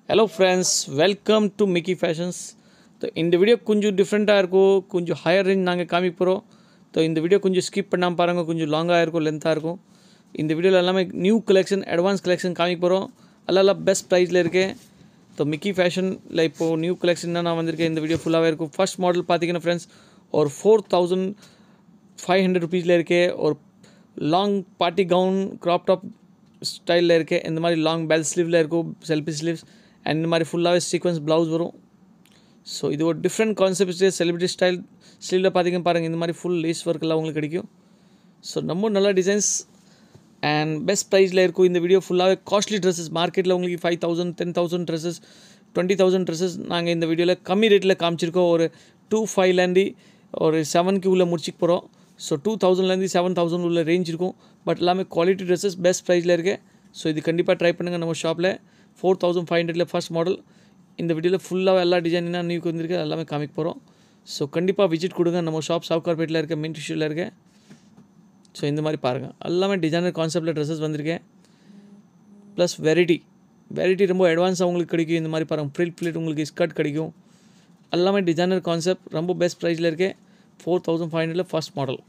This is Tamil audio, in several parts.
hello friends welcome to Mickey fashions so இந்த வீடியோ கொஞ்சம் டிஃப்ரெண்ட்டாக இருக்கும் கொஞ்சம் ஹையர் ரேஞ்ச் நாங்கள் காமிக்க போகிறோம் ஸோ இந்த வீடியோ கொஞ்சம் ஸ்கிப் பண்ணாமல் பாருங்கள் கொஞ்சம் லாங்காக இருக்கும் லென்த்தாக இருக்கும் இந்த வீடியோவில் எல்லாமே நியூ கலெக்ஷன் அட்வான்ஸ் கலெக்ஷன் காமிக்க போகிறோம் எல்லாம் பெஸ்ட் ப்ரைஸில் இருக்கேன் ஸோ மிக்கி ஃபேஷனில் இப்போது நியூ கலெக்ஷன் நான் வந்திருக்கேன் இந்த வீடியோ ஃபுல்லாகவே இருக்கும் ஃபர்ஸ்ட் மாடல் பார்த்தீங்கன்னா ஃப்ரெண்ட்ஸ் ஒரு ஃபோர் தௌசண்ட் ஃபைவ் ஹண்ட்ரட் ருபீஸில் இருக்கே ஒரு long party gown crop top ஸ்டைலில் இருக்கே இந்த மாதிரி லாங் பெல் ஸ்லீவில் இருக்கும் செல்ஃபி ஸ்லீவ்ஸ் அண்ட் இந்த மாதிரி ஃபுல்லாகவே சீக்வன்ஸ் ப்ளவுஸ் வரும் ஸோ இது ஒரு டிஃப்ரெண்ட் கான்செப்ட் செலிபிரிட்டி ஸ்டைல் ஸ்லீவில் பார்த்தீங்கன்னா பாருங்கள் இந்த மாதிரி ஃபுல் லேஸ் ஒர்க்கெல்லாம் உங்களுக்கு கிடைக்கும் ஸோ ரொம்ப நல்ல டிசைன்ஸ் அண்ட் பெஸ்ட் ப்ரைஸில் இருக்கும் இந்த வீடியோ ஃபுல்லாகவே காஸ்ட்லி ட்ரெஸ்ஸஸ் மார்க்கெட்டில் உங்களுக்கு five thousand ten thousand dresses twenty thousand dresses நாங்கள் இந்த வீடியோவில் கம்மி ரேட்டில் காமிச்சிருக்கோம் ஒரு டூ ஃபைவ்லேருந்து ஒரு செவனுக்கு உள்ளே முடிச்சிக்க போகிறோம் ஸோ டூ தௌசண்ட்லேருந்து செவன் தௌசண்ட் உள்ள ரேஞ்ச் இருக்கும் பட் எல்லாமே குவாலிட்டி ட்ரெஸ்ஸஸ் பெஸ்ட் ப்ரைஸில் இருக்கு ஸோ இது கண்டிப்பாக ட்ரை பண்ணுங்கள் நம்ம ஷாப்பில் ஃபோர் தௌசண்ட் ஃபைவ் ஹண்ட்ரடில் ஃபஸ்ட் மாடல் இந்த வீடியோவில் ஃபுல்லாக எல்லா டிசைன் என்ன நியூ வந்திருக்கு எல்லாமே காமிக்க போகிறோம் ஸோ கண்டிப்பாக விசிட் கொடுங்க நம்ம ஷாப் சாப்கார்பேட்டில் இருக்க மெயின் டிஷ்யூவில் இருக்க ஸோ இந்த மாதிரி பாருங்கள் எல்லாமே டிசைனர் கான்செப்டில் ட்ரெஸ்ஸஸ் வந்திருக்கேன் ப்ளஸ் வெரைட்டி வெரைட்டி ரொம்ப அட்வான்ஸாக உங்களுக்கு கிடைக்கும் இந்த மாதிரி பாருங்கள் ஃப்ரில் ஃபிளிட் உங்களுக்கு ஸ்கர்ட் கிடைக்கும் எல்லாமே டிசைனர் கான்செப்ட் ரொம்ப பெஸ்ட் ப்ரைஸில் இருக்கேன் ஃபோர் தௌசண்ட் ஃபைவ் ஹண்ட்ரடில் first model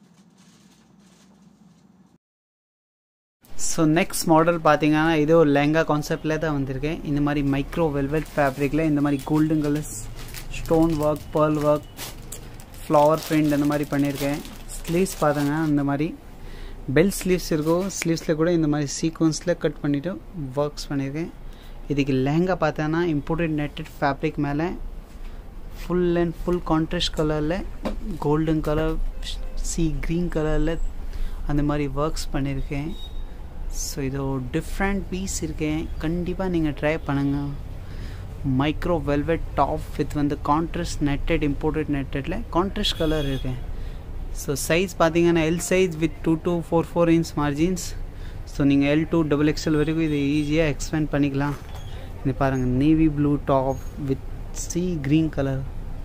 so next model பார்த்தீங்கன்னா இது ஒரு லெங்கா கான்செப்டில் தான் வந்திருக்கேன் இந்த மாதிரி மைக்ரோ வெல்வெட் ஃபேப்ரிக்கில் இந்த மாதிரி golden colours stone work pearl work flower print அந்த மாதிரி பண்ணியிருக்கேன் ஸ்லீவ்ஸ் பார்த்தீங்கன்னா இந்த மாதிரி பெல் ஸ்லீவ்ஸ் இருக்கும் ஸ்லீவ்ஸில் கூட இந்த மாதிரி சீக்வன்ஸில் கட் பண்ணிவிட்டு ஒர்க்ஸ் பண்ணியிருக்கேன் இதுக்கு லெஹங்கா பார்த்தோன்னா இம்போர்ட்டட் நெட்டட் ஃபேப்ரிக் மேலே ஃபுல் அண்ட் ஃபுல் கான்ட்ராஸ்ட் கலரில் கோல்டன் கலர் சி க்ரீன் கலரில் அந்த மாதிரி ஒர்க்ஸ் பண்ணியிருக்கேன் ஸோ இது ஒரு டிஃப்ரெண்ட் பீஸ் இருக்கேன் கண்டிப்பாக நீங்கள் ட்ரை பண்ணுங்கள் மைக்ரோ வெல்வெட் டாப் வித் வந்து கான்ட்ராஸ்ட் நெட்டட் இம்போர்ட்டட் நெட்டடில் கான்ட்ராஸ்ட் கலர் இருக்கேன் ஸோ சைஸ் பார்த்தீங்கன்னா L size with two two four four inch margins so நீங்கள் எல் டூ டபுள் எக்ஸ்எல் வரைக்கும் இது ஈஸியாக எக்ஸ்பேண்ட் பண்ணிக்கலாம் இது பாருங்கள் navy blue top with sea green colour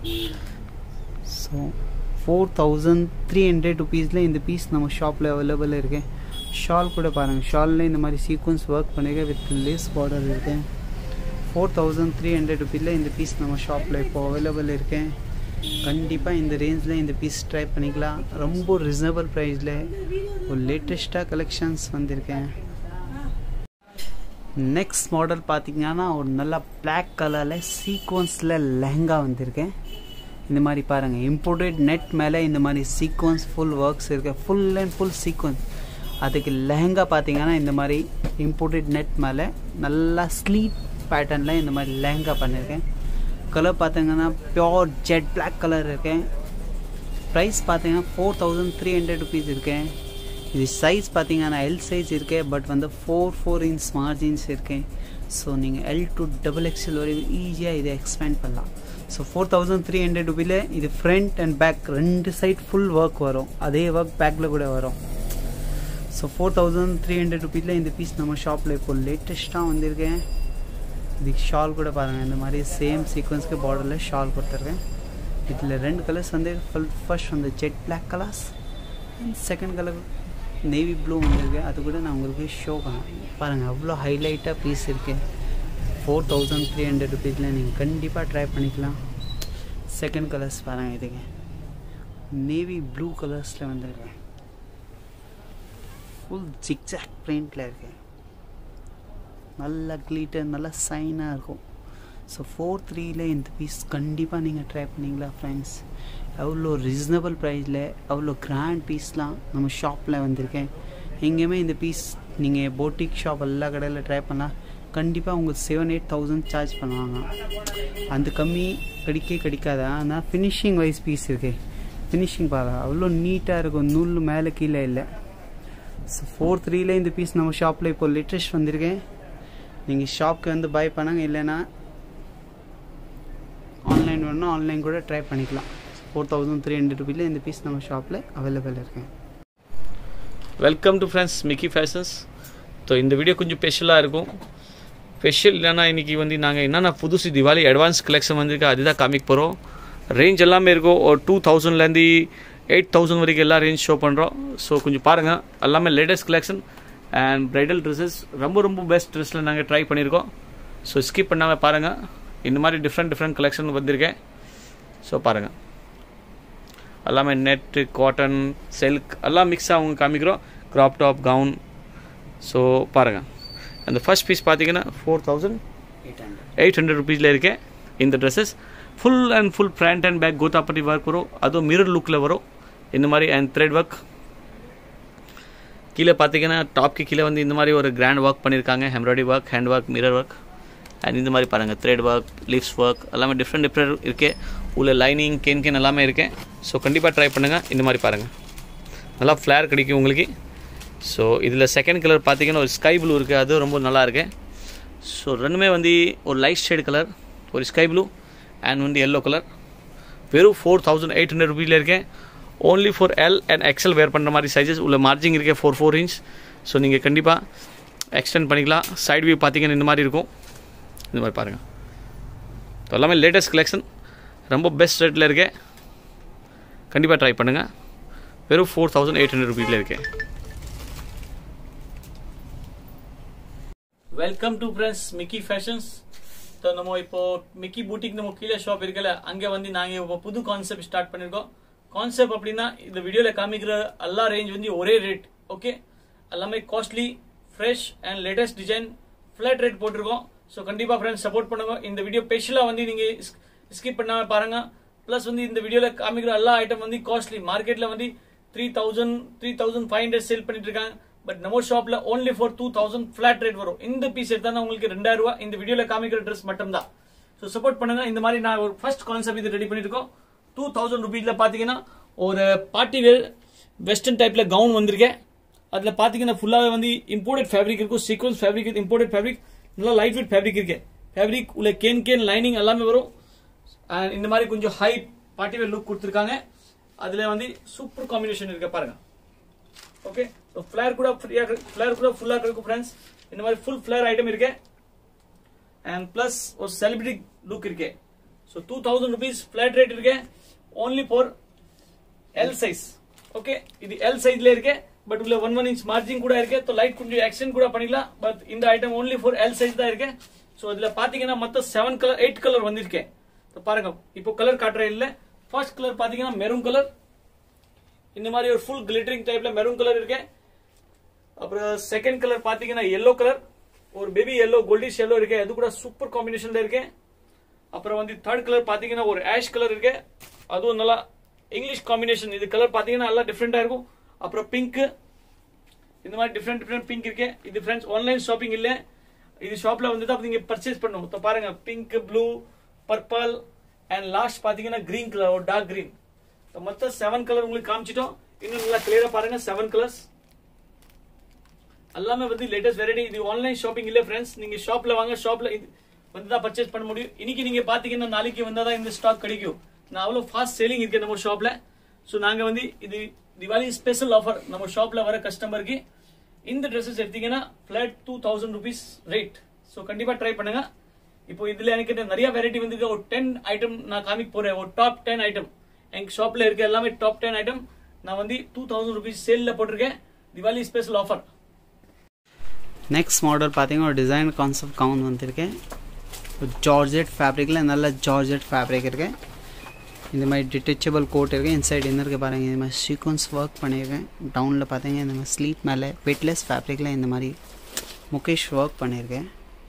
so four thousand three hundred ருபீஸில் இந்த பீஸ் நம்ம ஷாப்பில் அவைலபிள் இருக்கேன் ஷால் கூட பாருங்கள் ஷாலில் இந்த மாதிரி சீக்வன்ஸ் ஒர்க் பண்ணிருக்கேன் வித் லேஸ் பார்டர் இருக்கேன் ஃபோர் தௌசண்ட் த்ரீ ஹண்ட்ரட் ருபீஸில் இந்த பீஸ் நம்ம ஷாப்பில் இப்போ அவைலபிள் இருக்கேன் கண்டிப்பாக இந்த ரேஞ்சில் இந்த பீஸ் ட்ரை பண்ணிக்கலாம் ரொம்ப ரீசனபிள் ப்ரைஸில் ஒரு லேட்டஸ்ட்டாக கலெக்ஷன்ஸ் வந்திருக்கேன் நெக்ஸ்ட் மாடல் பார்த்தீங்கன்னா ஒரு நல்ல பிளாக் கலரில் சீக்வன்ஸில் லெஹங்கா வந்திருக்கேன் இந்த மாதிரி பாருங்கள் இம்போர்ட்டட் நெட் மேலே இந்த மாதிரி சீக்வன்ஸ் ஃபுல் ஒர்க்ஸ் இருக்கு ஃபுல் அண்ட் ஃபுல் சீக்வன்ஸ் அதுக்கு லெஹங்கா பார்த்தீங்கன்னா இந்த மாதிரி இம்போர்ட்டட் நெட் மேலே நல்லா ஸ்லீட் பேட்டர்னில் இந்த மாதிரி லெஹங்கா பண்ணியிருக்கேன் கலர் பார்த்தீங்கன்னா பியோர் ஜெட் பிளாக் கலர் இருக்கேன் ப்ரைஸ் பார்த்தீங்கன்னா four thousand three hundred rupees இருக்கேன் இது சைஸ் பார்த்தீங்கன்னா எல் சைஸ் இருக்கேன் பட் வந்து ஃபோர் ஃபோர் இன்ச் மார்ஜின்ஸ் இருக்கேன் ஸோ நீங்கள் எல் டு டபுள் எக்ஸ்எல் வரைக்கும் ஈஸியாக இதை எக்ஸ்பேண்ட் பண்ணலாம் so four thousand three hundred ருபீல இது ஃப்ரண்ட் அண்ட் பேக் ரெண்டு சைட் ஃபுல் ஒர்க் வரும் அதே ஒர்க் பேக்கில் கூட வரும் so four thousand three hundred ருபீஸில் இந்த பீஸ் நம்ம ஷாப்பில் இப்போ லேட்டஸ்ட்டாக வந்திருக்கேன் இதுக்கு ஷால் கூட பாருங்கள் இந்த மாதிரி சேம் சீக்வன்ஸ்க்கு பார்டரில் ஷால் கொடுத்துருக்கேன் இதில் ரெண்டு கலர்ஸ் வந்து ஃபுல் ஃபர்ஸ்ட் வந்து jet black colours and second colour navy blue வந்திருக்கு அது கூட நான் உங்களுக்கு ஷோ பண்ணேன் பாருங்கள் அவ்வளோ ஹைலைட்டாக பீஸ் இருக்குது ஃபோர் தௌசண்ட் த்ரீ ஹண்ட்ரட் ருபீஸில் நீங்கள் கண்டிப்பாக ட்ரை பண்ணிக்கலாம் செகண்ட் கலர்ஸ் பாருங்கள் இதுக்கு நேவி ப்ளூ கலர்ஸில் வந்திருக்கேன் ஃபுல் ஜிக்ஜாக் பிரிண்டில் இருக்கு நல்ல க்ளீட்டர் நல்ல சைனாக இருக்கும் ஸோ ஃபோர் த்ரீயில் இந்த பீஸ் கண்டிப்பாக நீங்கள் ட்ரை பண்ணிங்களா ஃப்ரெண்ட்ஸ் அவ்வளோ ரீசனபிள் ப்ரைஸில் அவ்வளோ கிராண்ட் பீஸ்லாம் நம்ம ஷாப்பில் வந்திருக்கேன் எங்கேயுமே இந்த பீஸ் நீங்கள் போட்டிக் ஷாப் எல்லா கடையில் ட்ரை பண்ணால் கண்டிப்பாக உங்களுக்கு செவன் எயிட் தௌசண்ட் சார்ஜ் பண்ணுவாங்க அந்த கம்மி கிடைக்க கிடைக்காது ஆனால் ஃபினிஷிங் வைஸ் பீஸ் இருக்கு ஃபினிஷிங் பாரு அவ்வளோ நீட்டாக இருக்கும் நூல் மேலே கீழே இல்லை ஸோ ஃபோர் த்ரீல இந்த பீஸ் நம்ம ஷாப்பில் இப்போ லேட்டஸ்ட் வந்திருக்கேன் நீங்கள் ஷாப்க்கு வந்து பை பண்ணாங்க இல்லைன்னா ஆன்லைன் வேணும்னா ஆன்லைன் கூட ட்ரை பண்ணிக்கலாம் ஃபோர் தௌசண்ட் த்ரீ ஹண்ட்ரட் ருபீஸில் இந்த பீஸ் நம்ம ஷாப்பில் அவைலபிள் இருக்கேன் welcome to friends Mickey fashions so இந்த வீடியோ கொஞ்சம் ஸ்பெஷலாக இருக்கும் ஸ்பெஷல் இல்லைன்னா இன்றைக்கி வந்து நாங்கள் என்னென்ன புதுசு திவாலி அட்வான்ஸ் கலெக்ஷன் வந்திருக்கு அதுதான் காமிக்க போகிறோம் ரேஞ்ச் எல்லாமே இருக்கும் ஒரு டூ தௌசண்ட்லேருந்து எயிட் தௌசண்ட் வரைக்கும் எல்லா ரேஞ்ச் ஷோ பண்ணுறோம் ஸோ கொஞ்சம் பாருங்கள் எல்லாமே latest collection and bridal dresses ரொம்ப ரொம்ப பெஸ்ட் ட்ரெஸ்ஸில் நாங்கள் ட்ரை பண்ணியிருக்கோம் ஸோ ஸ்கிப் பண்ணாமல் பாருங்கள் இந்த மாதிரி டிஃப்ரெண்ட் டிஃப்ரெண்ட் கலெக்ஷன் வந்திருக்கேன் ஸோ பாருங்கள் எல்லாமே நெட்டு காட்டன் சில்க் எல்லாம் மிக்ஸ் ஆகும் காமிக்கிறோம் க்ராப் டாப் கவுன் ஸோ பாருங்கள் அந்த ஃபர்ஸ்ட் பீஸ் பார்த்தீங்கன்னா four thousand eight hundred eight hundred ருபீஸில் இருக்கு இந்த dresses full and full front and back கோத்தாப்பட்டி ஒர்க் வரும் அதுவும் மிரர் லுக்கில் வரும் இந்த மாதிரி அண்ட் த்ரெட் ஒர்க் கீழே பார்த்தீங்கன்னா டாப்க்கு கீழே வந்து இந்த மாதிரி ஒரு கிராண்ட் ஒர்க் பண்ணியிருக்காங்க embroidery work hand work mirror work and இந்த மாதிரி பாருங்கள் த்ரெட் ஒர்க் லீவ்ஸ் ஒர்க் எல்லாமே டிஃப்ரெண்ட் டிஃப்ரெண்ட் இருக்கே உள்ள லைனிங் கேன் கேன் எல்லாமே இருக்கேன் ஸோ கண்டிப்பாக ட்ரை பண்ணுங்கள் இந்த மாதிரி பாருங்கள் நல்லா ஃப்ளேர் கிடைக்கும் உங்களுக்கு ஸோ இதில் செகண்ட் கலர் பார்த்தீங்கன்னா ஒரு ஸ்கை ப்ளூ இருக்குது அது ரொம்ப நல்லா இருக்கு ஸோ ரெண்டுமே வந்து ஒரு லைட் ஷேட் கலர் ஒரு ஸ்கை ப்ளூ அண்ட் வந்து எல்லோ கலர் வெறும் ஃபோர் தௌசண்ட் எயிட் ஹண்ட்ரட் ருபீஸில் இருக்கேன் only for L and XL wear பண்ணுற மாதிரி சைஸஸ் உள்ள மார்ஜிங் இருக்கே ஃபோர் ஃபோர் இன்ச் ஸோ நீங்கள் கண்டிப்பாக எக்ஸ்டெண்ட் பண்ணிக்கலாம் சைட் வியூ பார்த்தீங்கன்னா இந்த மாதிரி இருக்கும் இந்த மாதிரி பாருங்கள் எல்லாமே லேட்டஸ்ட் கலெக்ஷன் ரொம்ப பெஸ்ட் ரேட்டில் இருக்கேன் கண்டிப்பாக ட்ரை பண்ணுங்கள் வெறும் ஃபோர் தௌசண்ட் எயிட் ஹண்ட்ரட் ருபீஸில் இருக்கேன் welcome to friends Mickey fashions so நம்ம இப்போ மிக்கி பூட்டிக் நம்ம கீழே ஷாப் இருக்குல்ல அங்கே வந்து நாங்கள் இப்போ புது கான்செப்ட் ஸ்டார்ட் பண்ணியிருக்கோம் கான்செப்ட் அப்படின்னா இந்த வீடியோவில் காமிக்கிற எல்லா ரேஞ்ச் வந்து ஒரே ரேட் ஓகே எல்லாமே costly fresh and latest design flat rate போட்டிருக்கோம் ஸோ கண்டிப்பாக ஃப்ரெண்ட்ஸ் சப்போர்ட் பண்ணுங்க இந்த வீடியோ ஸ்பெஷலாக வந்து நீங்கள் ஸ்கிப் பண்ணாமல் பாருங்க ப்ளஸ் வந்து இந்த வீடியோவில் காமிக்கிற எல்லா ஐட்டம் வந்து காஸ்ட்லி மார்க்கெட்டில் வந்து three thousand three thousand five hundred sale பண்ணிட்டு இருக்காங்க பட் நம்ம ஷாப்ல only for two thousand flat rate வரும் இந்த பீஸ் எடுத்தா உங்களுக்கு ரெண்டாயிரம் ரூபாய் இந்த வீடியோல காமிக்கிற ட்ரெஸ் மட்டும் தான் ஸோ சப்போர்ட் பண்ணுங்க இந்த மாதிரி நான் ஒரு ஃபர்ஸ்ட் கான்செப்ட் இது ரெடி பண்ணிருக்கோம் டூ தௌசண்ட் ருபீஸ்ல பாத்தீங்கன்னா ஒரு பார்ட்டி வேர் வெஸ்டர்ன் டைப்ல கவுன் வந்திருக்கேன் அதுல பாத்தீங்கன்னா ஃபுல்லாவே வந்து இம்போர்ட்டட் ஃபேப்ரிக் இருக்கும் சீக்வன்ஸ் ஃபேப்ரிக் இம்போர்ட்டட் ஃபேப்ரிக் நல்லா லைட் வெயிட் ஃபேப்ரிக் இருக்கு ஃபேப்ரிக் உள்ள கேன் கேன் லைனிங் எல்லாமே வரும் And இந்த மாதிரி கொஞ்சம் ஹை பார்ட்டி வேர் லுக் கொடுத்துருக்காங்க அதுல வந்து சூப்பர் காம்பினேஷன் இருக்கு பாருங்க ஓகே ஸோ ஃபிளேர் கூட ஃப்ரீயா ஃபிளேர் கூட ஃபுல்லா இருக்கும் ஃப்ரெண்ட்ஸ் இந்த மாதிரி ஃபுல் ஃபிளேர் ஐட்டம் இருக்கு அண்ட் பிளஸ் ஒரு செலிபிரிட்டி லுக் இருக்கு so two thousand rupees flat rate இருக்கு only for L size okay இது எல் சைஸ்ல இருக்கு பட் உள்ள ஒன் ஒன் இன்ச் மார்ஜின் கூட இருக்கு ஸோ லைட் கொஞ்சம் எக்ஸ்டெண்ட் கூட பண்ணிக்கலாம் பட் இந்த item only for L size தான் இருக்கு ஸோ இதுல பாத்தீங்கன்னா மொத்தம் செவன் கலர் எயிட் கலர் வந்திருக்கேன் So பாருங்க இப்போ கலர் காட்டுறேன் இல்ல ஃபர்ஸ்ட் கலர் பாத்தீங்கன்னா மெரூன் கலர் இந்த மாதிரி ஒரு ஃபுல் கிளிட்டரிங் டைப்ல மெரூன் கலர் இருக்கு அப்புறம் செகண்ட் கலர் பாத்தீங்கன்னா எல்லோ கலர் ஒரு பேபி எல்லோ கோல்டிஷ் எல்லோ இருக்கு அது கூட சூப்பர் காம்பினேஷன்ல இருக்கு அப்புறம் வந்து தேர்ட் கலர் பாத்தீங்கன்னா ஒரு ஆஷ் கலர் இருக்கு அதுவும் நல்லா இங்கிலீஷ் காம்பினேஷன் இது கலர் பாத்தீங்கன்னா நல்லா டிஃப்ரெண்டா இருக்கும் அப்புறம் பிங்க் இந்த மாதிரி டிஃப்ரெண்ட் டிஃப்ரெண்ட் பிங்க் இருக்கு இது ஃப்ரெண்ட்ஸ் ஆன்லைன் ஷாப்பிங் இல்ல இது ஷாப்ல வந்து தான் நீங்க பர்ச்சேஸ் பண்ணணும் இப்போ பாருங்க pink blue purple and last பாத்தீங்கன்னா கிரீன் கலர் ஒரு டார்க் கிரீன் மொத்தம் செவன் கலர் உங்களுக்கு காமிச்சிட்டோம் இன்னும் நல்லா கிளியரா பாருங்க செவன் கலர்ஸ் எல்லாமே வந்து லேட்டஸ்ட் வெரைட்டி இது ஆன்லைன் ஷாப்பிங் இல்ல ஃப்ரெண்ட்ஸ் நீங்க ஷாப்ல வாங்க ஷாப்ல வந்து தான் பர்ச்சேஸ் பண்ண முடியும் இன்னைக்கு நீங்க பாத்தீங்கன்னா நாளைக்கு வந்தா தான் இந்த ஸ்டாக் கிடைக்கும் நான் அவ்வளவு ஃபாஸ்ட் சேலிங் இருக்கு நம்ம ஷாப்ல ஸோ நாங்க வந்து இது திவாலி ஸ்பெஷல் ஆஃபர் நம்ம ஷாப்ல வர கஸ்டமருக்கு இந்த ட்ரெஸ்ஸஸ் எடுத்தீங்கன்னா flat two thousand rupees rate so கண்டிப்பா ட்ரை பண்ணுங்க இப்போ இதுல எனக்கு நிறைய வெரைட்டி வந்து ஒரு டென் ஐட்டம் நான் காமிக்க போறேன் ஒரு டாப் டென் ஐட்டம் எங்க ஷாப்ல இருக்க எல்லாமே டாப் டென் ஐட்டம் நான் வந்து டூ தௌசண்ட் ருபீஸ் சேல்ல போட்டிருக்கேன் Diwali special offer next model பார்த்தீங்கன்னா ஒரு டிசைன் கான்செப்ட் கவுன் வந்திருக்கேன் ஒரு ஜார்ஜெட் ஃபேப்ரிக்கில் நல்ல ஜார்ஜெட் ஃபேப்ரிக் இருக்கு இந்த மாதிரி டிட்டச்சபிள் கோட் இருக்கு இன்சைட் இன்னருக்கு பாருங்கள் இந்த மாதிரி சீக்வன்ஸ் ஒர்க் பண்ணியிருக்கேன் டவுனில் பார்த்தீங்க இந்த மாதிரி ஸ்லீப் மேலே வெட்லெஸ் ஃபேப்ரிக்கில் இந்த மாதிரி முகேஷ் ஒர்க் பண்ணியிருக்கேன்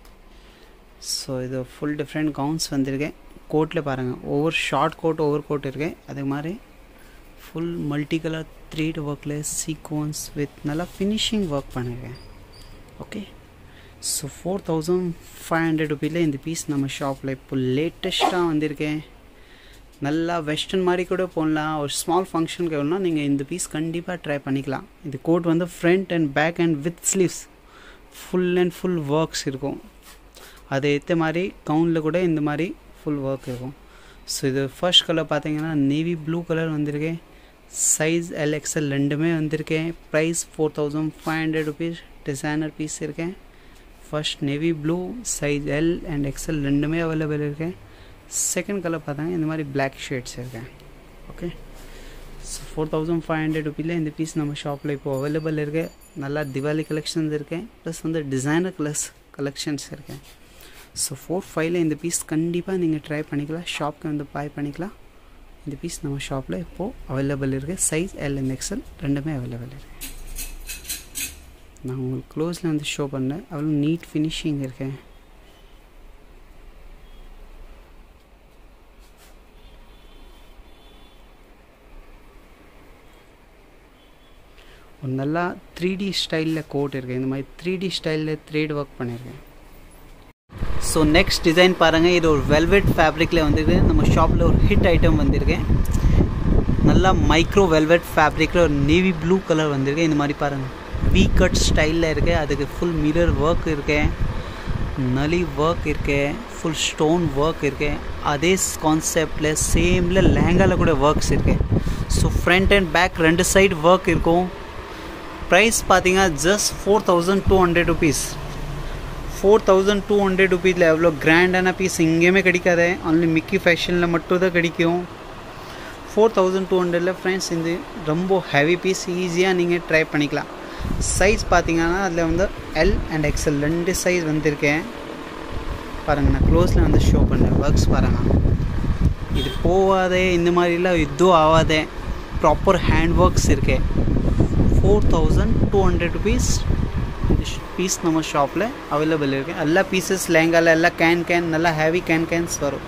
ஸோ இது ஃபுல் டிஃப்ரெண்ட் கவுன்ஸ் வந்திருக்கேன் கோட்டில் பாருங்கள் ஒவ்வொரு ஷார்ட் கோட் ஓவர் கோட் இருக்கு அதே மாதிரி ஃபுல் மல்டி கலர் த்ரீட் ஒர்க்கில் சீக்வன்ஸ் வித் நல்லா ஃபினிஷிங் ஒர்க் பண்ணியிருக்கேன் okay so four thousand five hundred ருபீல இந்த பீஸ் நம்ம ஷாப்பில் இப்போ லேட்டஸ்ட்டாக வந்திருக்கேன் நல்லா வெஸ்டர்ன் மாதிரி கூட போடலாம் ஒரு ஸ்மால் ஃபங்க்ஷனுக்கு வேணும்னா நீங்கள் இந்த பீஸ் கண்டிப்பாக ட்ரை பண்ணிக்கலாம் இது கோட் வந்து front and back and with sleeves full and full works இருக்கும் அதை ஏற்ற மாதிரி கவுனில் கூட இந்த மாதிரி ஃபுல் ஒர்க் இருக்கும் ஸோ இது ஃபர்ஸ்ட் கலர் பார்த்தீங்கன்னா நேவி ப்ளூ கலர் வந்திருக்கேன் சைஸ் எல்எக்ஸ்எல் ரெண்டுமே வந்திருக்கேன் price four thousand five hundred rupees designer piece இருக்கேன் first navy blue size L and XL ரெண்டுமே அவைலபிள் இருக்கேன் செகண்ட் கலர் பார்த்தாங்க இந்த மாதிரி பிளாக் ஷேட்ஸ் இருக்கேன் okay so four thousand five hundred ருபீல இந்த பீஸ் நம்ம ஷாப்பில் இப்போ அவைலபிள் இருக்கு நல்லா திவாலி கலெக்ஷன்ஸ் இருக்கேன் ப்ளஸ் வந்து டிசைனர் கலர்ஸ் கலெக்ஷன்ஸ் இருக்கேன் ஸோ ஃபோர் ஃபைவ்ல இந்த பீஸ் கண்டிப்பாக நீங்கள் ட்ரை பண்ணிக்கலாம் ஷாப்க்கு வந்து பாய் பண்ணிக்கலாம் இந்த பீஸ் நம்ம ஷாப்பில் இப்போது அவைலபிள் இருக்குது சைஸ் எல் அண்ட் எக்ஸல் ரெண்டுமே அவைலபிள் இருக்குது நான் உங்களுக்கு க்ளோஸில் வந்து ஷோ பண்ணேன் அவ்வளோ நீட் ஃபினிஷிங் இருக்கேன் ஒரு நல்லா த்ரீ டி ஸ்டைலில் கோட் இருக்குது இந்த மாதிரி த்ரீ டி ஸ்டைலில் த்ரேட் ஒர்க் பண்ணியிருக்கேன் ஸோ நெக்ஸ்ட் டிசைன் பாருங்கள் இது ஒரு வெல்வெட் ஃபேப்ரிக்கில் வந்திருக்கு நம்ம ஷாப்பில் ஒரு ஹிட் ஐட்டம் வந்திருக்கு நல்லா மைக்ரோ வெல்வெட் ஃபேப்ரிக்கில் ஒரு நேவி ப்ளூ கலர் வந்திருக்கு இந்த மாதிரி பாருங்கள் வி கட் ஸ்டைலில் இருக்கு அதுக்கு ஃபுல் மிரர் ஒர்க் இருக்கு நலி ஒர்க் இருக்கு ஃபுல் ஸ்டோன் ஒர்க் இருக்கு அதே கான்செப்டில் சேமில் லேங்காவில் கூட ஒர்க்ஸ் இருக்கு ஸோ ஃப்ரண்ட் அண்ட் பேக் ரெண்டு சைடு ஒர்க் இருக்கும் ப்ரைஸ் பார்த்தீங்கன்னா just four thousand two hundred rupees four thousand two hundred ருபீஸில் எவ்வளோ கிராண்டான பீஸ் எங்கேயுமே கிடைக்காது ஒன்லி மிக்கி ஃபேஷனில் மட்டும் தான் கிடைக்கும் ஃபோர் தௌசண்ட் டூ ஹண்ட்ரடில் ஃப்ரெண்ட்ஸ் இந்த ரொம்ப ஹெவி பீஸ் ஈஸியாக நீங்கள் ட்ரை பண்ணிக்கலாம் சைஸ் பார்த்தீங்கன்னா அதில் வந்து எல் அண்ட் எக்ஸ்எல் ரெண்டு சைஸ் வந்திருக்கேன் பாருங்கள் நான் க்ளோஸில் வந்து ஷோ பண்ணேன் ஒர்க்ஸ் பாருங்கள் இது போகாதே இந்த மாதிரிலாம் இதுவும் ஆகாதே ப்ராப்பர் ஹேண்ட் ஒர்க்ஸ் இருக்கே four thousand two hundred rupees piece நம்ம ஷாப்பில் அவைலபிள் இருக்குது எல்லா பீசஸ் லேங்காவில் எல்லாம் கேன் கேன் நல்லா ஹேவி கேன் கேன்ஸ் வரும்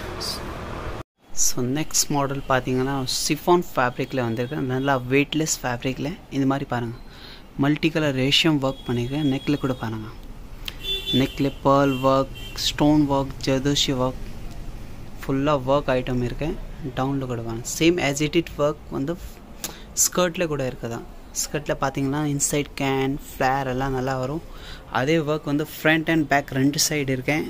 ஸோ நெக்ஸ்ட் மாடல் பார்த்தீங்கன்னா சிஃபான் ஃபேப்ரிக்கில் வந்திருக்கு நல்லா வெயிட்லெஸ் ஃபேப்ரிக்கில் இந்த மாதிரி பாருங்கள் மல்டி கலர் ரேஷியம் ஒர்க் பண்ணியிருக்கேன் நெக்கில் கூட பாருங்கள் நெக்கில் pearl work stone work zardozi work ஃபுல்லாக ஒர்க் ஐட்டம் இருக்கு டவுனில் கூட பாருங்கள் same as it it work வந்து ஸ்கர்ட்டில் கூட இருக்குதான் ஸ்கர்ட்டில் பார்த்தீங்கன்னா இன்சைட் கேன் ஃப்ளேர் எல்லாம் நல்லா வரும் அதே ஒர்க் வந்து ஃப்ரண்ட் அண்ட் பேக் ரெண்டு சைடு இருக்கேன்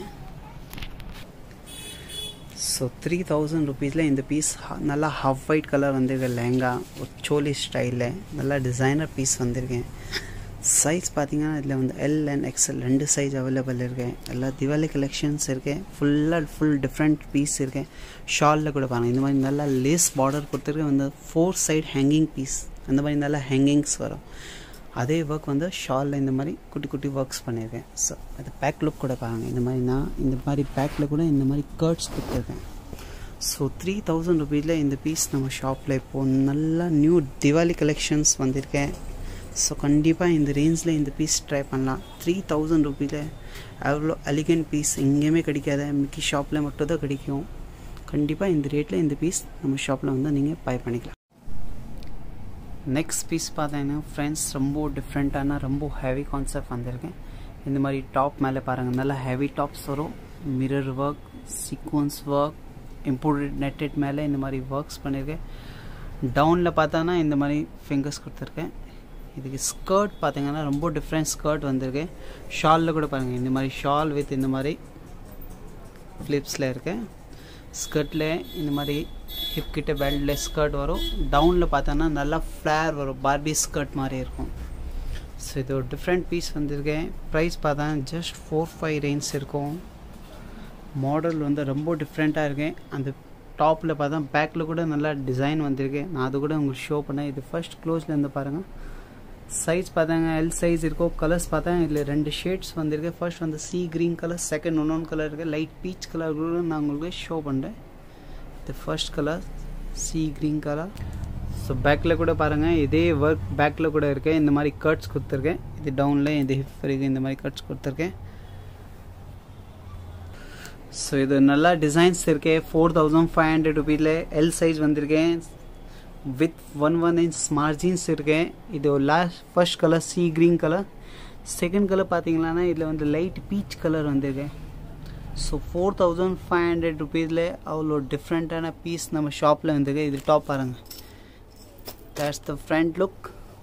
ஸோ த்ரீ தௌசண்ட் ருபீஸில் இந்த பீஸ் நல்லா ஹாஃப் ஒயிட் கலர் வந்திருக்கு லெஹங்கா ஒரு சோலி ஸ்டைலில் நல்லா டிசைனர் பீஸ் வந்திருக்கேன் சைஸ் பார்த்தீங்கன்னா இதில் வந்து எல் அண்ட் எக்ஸ்எல் ரெண்டு சைஸ் அவைலபிள் இருக்கேன் எல்லா திவாலி கலெக்ஷன்ஸ் இருக்கேன் ஃபுல்லாக ஃபுல் டிஃப்ரெண்ட் பீஸ் இருக்கேன் ஷாலில் கூட பாருங்கள் இந்த மாதிரி நல்லா லேஸ் பார்டர் கொடுத்துருக்கேன் வந்து ஃபோர் சைட் ஹேங்கிங் பீஸ் அந்த மாதிரி நல்லா ஹேங்கிங்ஸ் வரும் அதே ஒர்க் வந்து ஷாலில் இந்த மாதிரி குட்டி குட்டி ஒர்க்ஸ் பண்ணியிருக்கேன் ஸோ அது பேக் லுக் கூட பாருங்கள் இந்த மாதிரி நான் இந்த மாதிரி பேக்கில் கூட இந்த மாதிரி கர்ட்ஸ் கொடுத்துருக்கேன் ஸோ த்ரீ தௌசண்ட் ருபீஸில் இந்த பீஸ் நம்ம ஷாப்பில் இப்போது நல்லா நியூ திவாலி கலெக்ஷன்ஸ் வந்திருக்கேன் ஸோ கண்டிப்பாக இந்த ரேஞ்சில் இந்த பீஸ் ட்ரை பண்ணலாம் த்ரீ தௌசண்ட் ருபீஸில் அவ்வளோ எலிகண்ட் பீஸ் எங்கேயுமே கிடைக்காத மிக்கி ஷாப்பில் மட்டும் தான் கிடைக்கும் கண்டிப்பாக இந்த ரேட்டில் இந்த பீஸ் நம்ம ஷாப்பில் வந்து நீங்கள் பை பண்ணிக்கலாம் நெக்ஸ்ட் பீஸ் பார்த்தீங்கன்னா ஃப்ரெண்ட்ஸ் ரொம்ப டிஃப்ரெண்ட்டான ரொம்ப ஹெவி கான்செப்ட் வந்திருக்கேன் இந்த மாதிரி டாப் மேலே பாருங்கள் நல்லா ஹெவி டாப்ஸ் வரும் mirror work sequins work imported netted மேலே இந்த மாதிரி ஒர்க்ஸ் பண்ணியிருக்கேன் டவுனில் பார்த்தானா இந்த மாதிரி ஃபிங்கர்ஸ் கொடுத்துருக்கேன் இதுக்கு ஸ்கர்ட் பார்த்தீங்கன்னா ரொம்ப டிஃப்ரெண்ட் ஸ்கர்ட் வந்திருக்கு ஷாலில் கூட பாருங்கள் இந்த மாதிரி ஷால் வித் இந்த மாதிரி ஃப்ளிப்ஸில் இருக்கு ஸ்கர்ட்டில் இந்த மாதிரி ஹிப் கிட்ட பெல்ட்டில் ஸ்கர்ட் வரும் டவுனில் பார்த்தோன்னா நல்லா ஃப்ளேர் வரும் பார்பி ஸ்கர்ட் மாதிரி இருக்கும் ஸோ இது ஒரு டிஃப்ரெண்ட் பீஸ் வந்திருக்கேன் ப்ரைஸ் பார்த்தா ஜஸ்ட் ஃபோர் ஃபைவ் ரேஞ்ச் இருக்கும் மாடல் வந்து ரொம்ப டிஃப்ரெண்ட்டாக இருக்கேன் அந்த டாப்பில் பார்த்தா பேக்கில் கூட நல்லா டிசைன் வந்திருக்கு நான் அது கூட உங்களுக்கு ஷோ பண்ணேன் இது ஃபர்ஸ்ட் க்ளோஸில் இருந்து பாருங்கள் சைஸ் பார்த்தாங்க எல் சைஸ் இருக்கும் கலர்ஸ் பார்த்தாங்க இதில் ரெண்டு ஷேட்ஸ் வந்திருக்கு ஃபர்ஸ்ட் வந்து சி க்ரீன் கலர் செகண்ட் இன்னொன்று கலர் இருக்குது லைட் பீச் கலர் கூட நான் உங்களுக்கு ஷோ பண்ணுறேன் இது first colour sea green colour so பேக்கில் கூட பாருங்கள் இதே ஒர்க் பேக்கில் கூட இருக்கு இந்த மாதிரி கட்ஸ் கொடுத்துருக்கேன் இது டவுனில் இது ஹிப் வரைக்கும் இந்த மாதிரி கட்ஸ் கொடுத்துருக்கேன் ஸோ இது நல்லா டிசைன்ஸ் இருக்கே ஃபோர் தௌசண்ட் ஃபைவ் ஹண்ட்ரட் ருபீஸில் எல் சைஸ் வந்திருக்கேன் with one one inch margins இருக்கேன் இது last first colour sea green colour second colour பார்த்தீங்கன்னா இதில் வந்து லைட் பீச் கலர் வந்திருக்கேன் so four thousand five hundred ருபீஸில் அவ்வளோ டிஃப்ரெண்ட்டான பீஸ் நம்ம ஷாப்பில் வந்திருக்கு இது டாப் பாருங்கள் that's the front look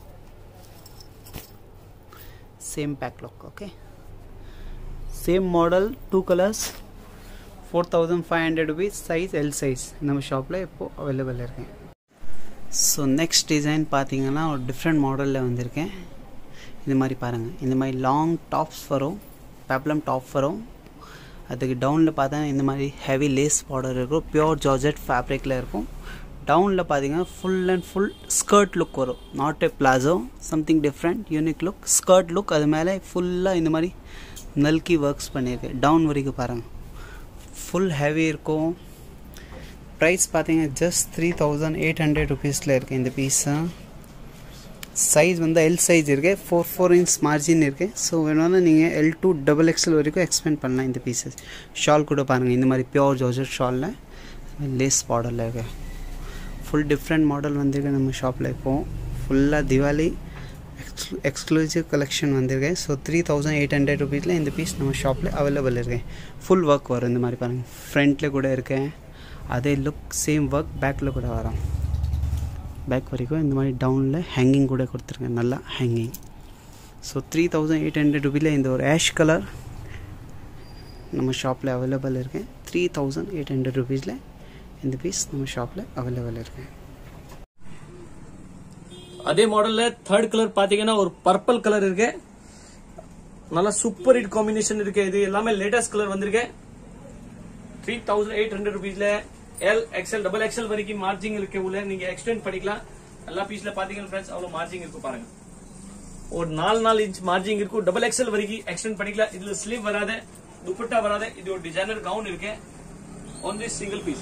same back look okay same model two colours four thousand five hundred rupees size L size நம்ம ஷாப்பில் இப்போது அவைலபிள் இருக்கேன் ஸோ நெக்ஸ்ட் டிசைன் பார்த்தீங்கன்னா ஒரு டிஃப்ரெண்ட் மாடலில் வந்திருக்கேன் இந்த மாதிரி பாருங்கள் இந்த மாதிரி லாங் டாப்ஸ் வரும் பேப்ளம் டாப் வரும் அதுக்கு டவுனில் பார்த்தா இந்த மாதிரி ஹெவி லேஸ் பார்டர் இருக்கும் பியோர் ஜார்ஜெட் ஃபேப்ரிக்கில் இருக்கும் டவுனில் பார்த்தீங்கன்னா full and full skirt look வரும் not a palazzo something different unique look skirt look அது மேலே ஃபுல்லாக இந்த மாதிரி நல்கி ஒர்க்ஸ் பண்ணியிருக்கேன் டவுன் வரைக்கும் பாருங்கள் ஃபுல் ஹெவி இருக்கும் ப்ரைஸ் பார்த்தீங்க just three thousand eight hundred ருபீஸில் இருக்குது இந்த பீஸு சைஸ் வந்து எல் சைஸ் இருக்குது ஃபோர் ஃபோர் இன்ச் மார்ஜின் இருக்குது ஸோ வேணும்னா நீங்கள் எல் டூ டபுள் எக்ஸல் வரைக்கும் எக்ஸ்பெண்ட் பண்ணலாம் இந்த பீசஸ் ஷால் கூட பாருங்கள் இந்த மாதிரி பியோர் ஜார்ஜட் ஷாலில் லேஸ் மாடலில் இருக்கு ஃபுல் டிஃப்ரெண்ட் மாடல் வந்திருக்கு நம்ம ஷாப்பில் இப்போது ஃபுல்லாக திவாலி எக்ஸ்க்ளூ எக்ஸ்க்ளூசிவ் கலெக்ஷன் வந்திருக்கு so three thousand eight hundred ருபீஸில் இந்த பீஸ் நம்ம ஷாப்பில் அவைலபிள் இருக்கு ஃபுல் ஒர்க் வரும் இந்த மாதிரி பாருங்கள் ஃப்ரண்ட்டில் கூட இருக்கேன் அதே லுக் சேம் ஒர்க் பேக்கில் கூட வரும் பேக் வரைக்கும் இந்த மாதிரி டவுனில் ஹேங்கிங் கூட கொடுத்துருக்கேன் நல்லா hanging so three thousand eight hundred ருபீல இந்த ஒரு ஆஷ் கலர் நம்ம ஷாப்பில் அவைலபிள் இருக்கு த்ரீ தௌசண்ட் எயிட் ஹண்ட்ரட் ருபீஸில் இந்த பீஸ் நம்ம ஷாப்பில் அவைலபிள் இருக்கு அதே மாடல்ல தேர்ட் கலர் பாத்தீங்கன்னா ஒரு பர்பிள் கலர் இருக்கு நல்லா சூப்பர் ஹிட் காம்பினேஷன் இருக்கு இது எல்லாமே லேட்டஸ்ட் கலர் வந்திருக்கு த்ரீ தௌசண்ட் எயிட் ஹண்ட்ரட் ருபீஸ்ல எல் எக்ஸ்எல் டபுள் எக்ஸ்எல் வரைக்கும் மார்ஜிங் இருக்கு உள்ள நீங்க எக்ஸ்டெண்ட் பண்ணிக்கலாம் எல்லா பீஸ்ல பாத்தீங்கன்னா ஃப்ரெண்ட்ஸ் அவ்வளவு மார்ஜிங் இருக்கு பாருங்க ஒரு நாலு நாலு இன்ச் மார்ஜிங் இருக்கும் டபுள் எக்ஸ்எல் வரைக்கும் எக்ஸ்டெண்ட் பண்ணிக்கலாம் இதுல ஸ்லீவ் வராத துப்பட்டா வராத இது ஒரு டிசைனர் கவுன் இருக்கு only single piece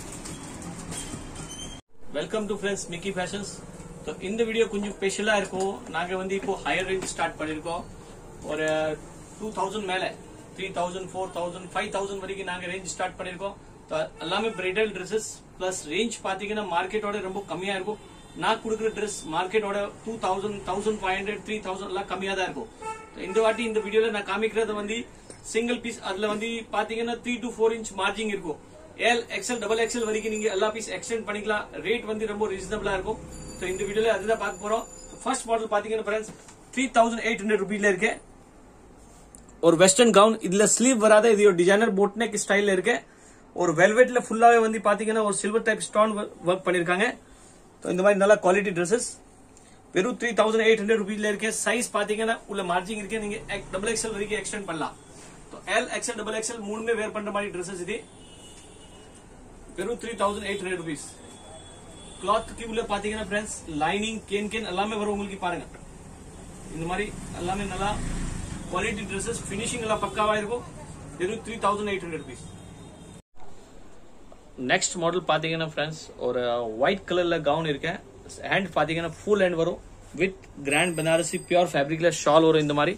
welcome to friends Mickey fashions so இந்த வீடியோ கொஞ்சம் ஸ்பெஷலா இருக்கும் நாங்க வந்து இப்போ ஹையர் ரேஞ்ச் ஸ்டார்ட் பண்ணிருக்கோம் ஒரு டூ தௌசண்ட் மேல three thousand four thousand five thousand வரைக்கும் நாங்க ரேஞ்ச் ஸ்டார்ட் பண்ணிருக்கோம் So, எல்லாமே பிரைடல் ட்ரெஸ்ஸஸ் பிளஸ் ரேஞ்ச் பாத்தீங்கன்னா மார்க்கெட்டோட ரொம்ப கம்மியா இருக்கும் நான் கொடுக்குற ட்ரெஸ் மார்க்கெட்டோட two thousand thousand five hundred three thousand எல்லாம் கம்மியா தான் இருக்கும் So, இந்த வாட்டி இந்த வீடியோல நான் காமிக்கிறது வந்து சிங்கிள் பீஸ் அதுல வந்து பாத்தீங்கன்னா three to four inch margin இருக்கும் எல் எக்ஸ்எல் டபுள் எக்ஸ்எல் வரைக்கும் நீங்க எல்லா பீஸ் எக்ஸ்டெண்ட் பண்ணிக்கலாம் ரேட் வந்து ரொம்ப ரீசனபிளா இருக்கும் ஸோ இந்த வீடியோல அதுதான் பார்க்க போறோம் ஃபர்ஸ்ட் மாடல் பாத்தீங்கன்னா friends three thousand eight hundred ருபீஸ்ல இருக்கு ஒரு வெஸ்டர்ன் கவுன் இதுல ஸ்லீவ் வராத இது ஒரு டிசைனர் போட் நெக் ஸ்டைல்ல இருக்கு ஒரு வெல்வெட்ல ஃபுல்லாவே வந்து பாத்தீங்கன்னா ஒரு சில்வர் டைப் ஸ்டோன் ஒர்க் பண்ணிருக்காங்க So, இந்த மாதிரி நல்ல குவாலிட்டி ட்ரெஸ்ஸஸ் வெறும் த்ரீ தௌசண்ட் எயிட் ஹண்ட்ரட் ருபீஸ்ல இருக்கு சைஸ் பாத்தீங்கன்னா உள்ள மார்ஜிங் இருக்கு நீங்க டபுள் எக்ஸ்எல் வரைக்கும் எக்ஸ்டெண்ட் பண்ணலாம் எல் எக்ஸ்எல் டபுள் எக்ஸ்எல் மூணுமே வேர் பண்ற மாதிரி ட்ரெஸ்ஸஸ் இது வெறும் three thousand eight hundred rupees கிளாத்துக்கு உள்ள பாத்தீங்கன்னா ஃப்ரெண்ட்ஸ் லைனிங் கேன் கேன் எல்லாமே வரும் உங்களுக்கு பாருங்க இந்த மாதிரி எல்லாமே நல்லா குவாலிட்டி ட்ரெஸ்ஸஸ் ஃபினிஷிங் எல்லாம் பக்காவா இருக்கும் வெறும் three thousand eight hundred rupees next model பாத்தீங்கன்னா ஃப்ரெண்ட்ஸ் ஒரு ஒயிட் கலர்ல கவுன் இருக்கேன் ஹேண்ட் பாத்தீங்கன்னா ஃபுல் ஹேண்ட் வரும் வித் கிராண்ட் பனாரசி பியூர் ஃபேப்ரிக்ல ஷால் வரும் இந்த மாதிரி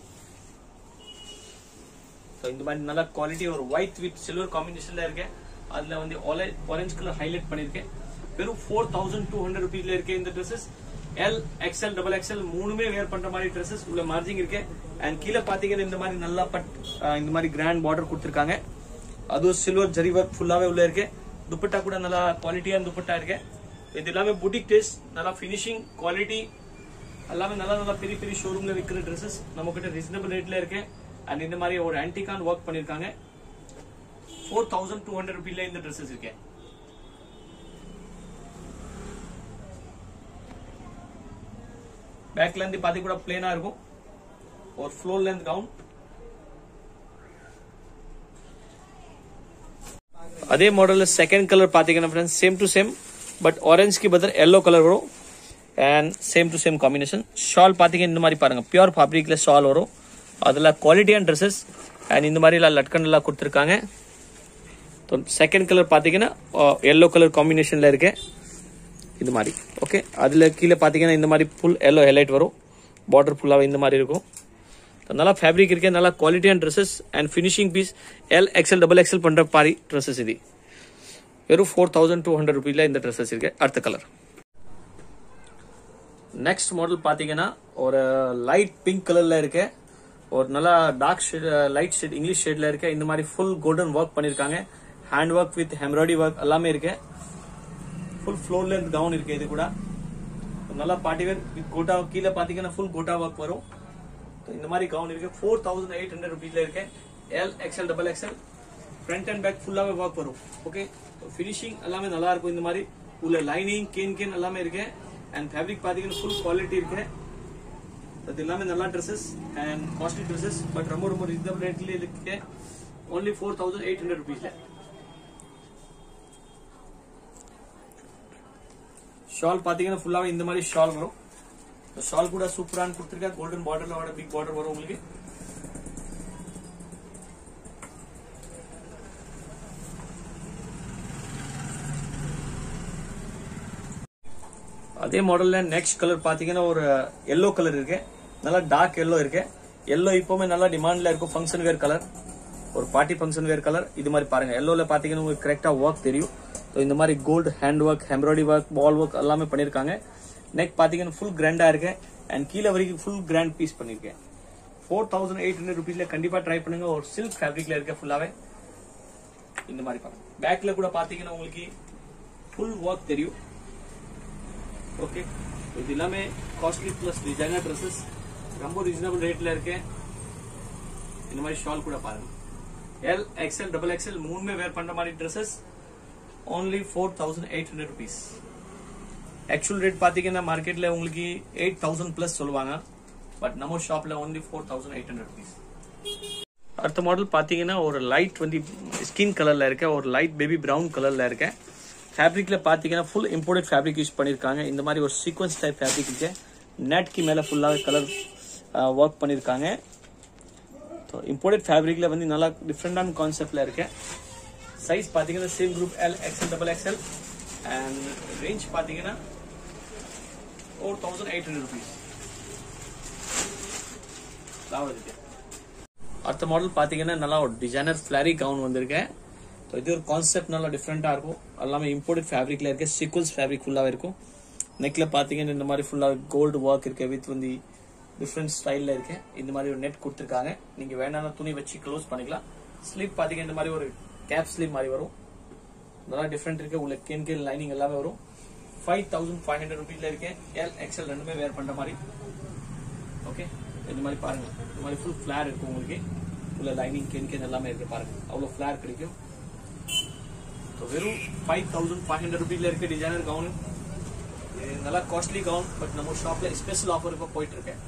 So, இந்த மாதிரி நல்ல குவாலிட்டி ஒரு ஒயிட் வித் சில்வர் காம்பினேஷன்ல இருக்கேன் அதுல வந்து ஆரஞ்சு கலர் ஹைலைட் பண்ணிருக்கேன் வெறும் ஃபோர் தௌசண்ட் டூ ஹண்ட்ரட் ருபீஸ்ல இருக்கு இந்த dresses L XL double XL மூணுமே வேர் பண்ற மாதிரி ட்ரெஸ்ஸஸ் உள்ள மார்ஜிங் இருக்கு அண்ட் கீழே பாத்தீங்கன்னா இந்த மாதிரி நல்லா பட் அஹ், இந்த மாதிரி கிராண்ட் பார்டர் கொடுத்துருக்காங்க அதுவும் சில்வர் ஜரி ஒர்க் ஃபுல்லாவே உள்ள இருக்கு துப்பட்டா கூட நல்லா குவாலிட்டியான துப்பட்டா இருக்கு இது எல்லாமே புட்டிக் டேஸ்ட் நல்லா ஃபினிஷிங் குவாலிட்டி எல்லாமே நல்லா நல்லா பெரிய பெரிய ஷோரூம்ல விற்கிற ட்ரெஸ்ஸஸ் நம்ம கிட்ட ரீசனபிள் ரேட்ல இருக்கு அண்ட் இந்த மாதிரி ஒரு ஆன்டிகான் ஒர்க் பண்ணிருக்காங்க ஃபோர் தௌசண்ட் டூ ஹண்ட்ரட் ருபீல இந்த ட்ரெஸ்ஸஸ் இருக்கு பேக்ல இருந்து பாத்தி கூட பிளேனா இருக்கும் ஒரு ஃப்ளோர் லென்த் கவுன் அதே மாடல்ல செகண்ட் கலர் பாத்தீங்கன்னா friends same to same but ஆரஞ்சுக்கு பதில் எல்லோ கலர் வரும் and same to same combination shawl பாத்தீங்கன்னா இந்த மாதிரி பாருங்க பியூர் ஃபேப்ரிக்ல ஷால் வரும் அதுல குவாலிட்டியான ட்ரெஸ்ஸஸ் அண்ட் இந்த மாதிரி எல்லாம் லட்கன் எல்லாம் கொடுத்துருக்காங்க செகண்ட் கலர் பாத்தீங்கன்னா எல்லோ கலர் காம்பினேஷன்ல இருக்கு இது மாதிரி ஓகே அதுல கீழே பாத்தீங்கன்னா இந்த மாதிரி ஃபுல் எல்லோ ஹைலைட் வரும் பார்டர் ஃபுல்லாக இந்த மாதிரி இருக்கும் நல்லா ஃபேப்ரிக் இருக்கு நல்லா குவாலிட்டியான dresses and finishing piece L XL double XL பண்ற பாரி ட்ரெஸ்ஸஸ் இது வெறும் ஃபோர் தௌசண்ட் டூ ஹண்ட்ரட் ருபீஸ்ல இந்த ட்ரெஸ்ஸஸ் இருக்கு அடுத்த கலர் நெக்ஸ்ட் மாடல் பாத்தீங்கன்னா ஒரு லைட் பிங்க் கலர்ல இருக்கு ஒரு நல்லா dark shade light shade English ஷேட்ல இருக்கு இந்த மாதிரி ஃபுல் கோல்டன் ஒர்க் பண்ணிருக்காங்க hand work with embroidery work எல்லாமே இருக்கு ஃபுல் ஃப்ளோர் லென்த் கவுன் இருக்கு இது கூட நல்லா பார்ட்டி வேர் வித் கோட்டா கீழே பாத்தீங்கன்னா ஃபுல் கோட்டா ஒர்க் வரும் இந்த மாதிரி கவுன் இருக்கு ஃபோர் தௌசண்ட் எயிட் ஹண்ட்ரட் ருபீஸ்ல இருக்கு L XL double XL front and back ஃபுல்லாவே ஒர்க் வரும் ஓகே ஃபினிஷிங் எல்லாமே நல்லா இருக்கும் இந்த மாதிரி உள்ள லைனிங் கேன் கேன் எல்லாமே இருக்கு அண்ட் ஃபேப்ரிக் பாத்தீங்கன்னா ஃபுல் குவாலிட்டி இருக்கு அது எல்லாமே நல்லா dresses and costly dresses but ரொம்ப ரொம்ப ரீசனபிள் ரேட்ல இருக்கு only four thousand eight hundred ருபீஸ்ல ஷால் பாத்தீங்கன்னா ஃபுல்லாவே இந்த மாதிரி ஷால் வரும் ஷால் கூட சூப்பரான கொடுத்துருக்கேன் கோல்டன் பார்டர்ல பிக் பார்டர் வரும் உங்களுக்கு அதே மாடல்ல நெக்ஸ்ட் கலர் பாத்தீங்கன்னா ஒரு எல்லோ கலர் இருக்கு நல்லா டார்க் எல்லோ இருக்கு எல்லோ இப்பவுமே நல்லா டிமாண்ட்ல இருக்கும் ஃபங்க்ஷன் வேர் கலர் ஒரு பார்ட்டி ஃபங்க்ஷன் வேர் கலர் இது மாதிரி பாருங்க எல்லோல பாத்தீங்கன்னா உங்களுக்கு கரெக்டா ஒர்க் தெரியும் ஸோ இந்த மாதிரி gold hand work embroidery work ball work எல்லாமே பண்ணிருக்காங்க நெக் பாத்தீங்கன்னா ஃபுல் கிராண்டா இருக்கு அண்ட் கீழே வரைக்கும் ஃபுல் கிராண்ட் பீஸ் பண்ணிருக்கேன் ஃபோர் தௌசண்ட் எயிட் ஹண்ட்ரட் ருபீஸ்ல கண்டிப்பா ட்ரை பண்ணுங்க ஒரு சில்க் ஃபேப்ரிக்ல இருக்க ஃபுல்லாவே இந்த மாதிரி பாருங்க பேக்ல கூட பாத்தீங்கன்னா உங்களுக்கு ஃபுல் ஒர்க் தெரியும் ஓகே இது எல்லாமே காஸ்ட்லி பிளஸ் டிசைனர் ட்ரெஸ்ஸஸ் ரொம்ப ரீசனபிள் ரேட்ல இருக்கு இந்த மாதிரி ஷால் கூட பாருங்க எல் எக்ஸ்எல் டபுள் எக்ஸ்எல் மூணுமே வேர் பண்ற மாதிரி dresses only four thousand eight hundred rupees actual rate பாத்தீங்கன்னா மார்க்கெட்ல உங்களுக்கு எயிட் தௌசண்ட் பிளஸ் சொல்லுவாங்க பட் நம்ம ஷாப்ல only four thousand eight hundred rupees அடுத்த மாடல் பாத்தீங்கன்னா ஒரு லைட் வந்து ஸ்கின் கலர்ல இருக்க ஒரு லைட் பேபி பிரவுன் கலர்ல இருக்க ஃபேப்ரிக்ல பாத்தீங்கன்னா ஃபுல் இம்போர்ட்டட் ஃபேப்ரிக் யூஸ் பண்ணிருக்காங்க இந்த மாதிரி ஒரு சீக்வன்ஸ் டைப் ஃபேப்ரிக் இருக்கு நெட்க்கு மேல ஃபுல்லாக கலர் ஒர்க் பண்ணிருக்காங்க இம்போர்ட்டட் ஃபேப்ரிக்ல வந்து நல்லா டிஃப்ரெண்டான கான்செப்ட்ல இருக்கு சைஸ் பாத்தீங்கன்னா same group L XL double XL and range பாத்தீங்கன்னா four thousand eight hundred rupees அடுத்த மாடல் பாத்தீங்கன்னா நல்லா ஒரு டிசைனர் ஃபிளாரி கவுன் வந்திருக்கேன் So, இது ஒரு கான்செப்ட் நல்லா டிஃப்ரெண்டா இருக்கும் எல்லாமே இம்போர்ட்டட் ஃபேப்ரிக்ல இருக்கு சீக்வன்ஸ் ஃபேப்ரிக் ஃபுல்லாவே இருக்கும் நெக்ல பாத்தீங்கன்னா இந்த மாதிரி ஃபுல்லா கோல்டு ஒர்க் இருக்கு வித் வந்து டிஃப்ரெண்ட் ஸ்டைல்ல இருக்கு இந்த மாதிரி ஒரு நெட் கொடுத்துருக்காங்க நீங்க வேணாலும் துணி வச்சு க்ளோஸ் பண்ணிக்கலாம் ஸ்லீப் பாத்தீங்கன்னா இந்த மாதிரி ஒரு கேப் ஸ்லீப் மாதிரி வரும் நல்லா டிஃப்ரெண்ட் இருக்கு உள்ள கேன் கேன் லைனிங் எல்லாமே வரும் ஃபைவ் தௌசண்ட் ஃபைவ் ஹண்ட்ரட் ருபீஸ்ல இருக்கேன் எல் எக்ஸ்எல் ரெண்டுமே வேர் பண்ற மாதிரி ஓகே இந்த மாதிரி பாருங்க இந்த மாதிரி ஃபுல் ஃபிளார் இருக்கும் உங்களுக்கு உள்ள லைனிங் கேன் கேன் எல்லாமே இருக்கு பாருங்க அவ்வளவு ஃபிளார் கிடைக்கும் So, வெறும் ஃபைவ் தௌசண்ட் ஃபைவ் ஹண்ட்ரட் ருபீஸ்ல இருக்க டிசைனர் கவுன் இது நல்லா காஸ்ட்லி கவுன் பட் நம்ம ஷாப்ல ஸ்பெஷல் ஆஃபர் இப்போ போயிட்டு இருக்கேன்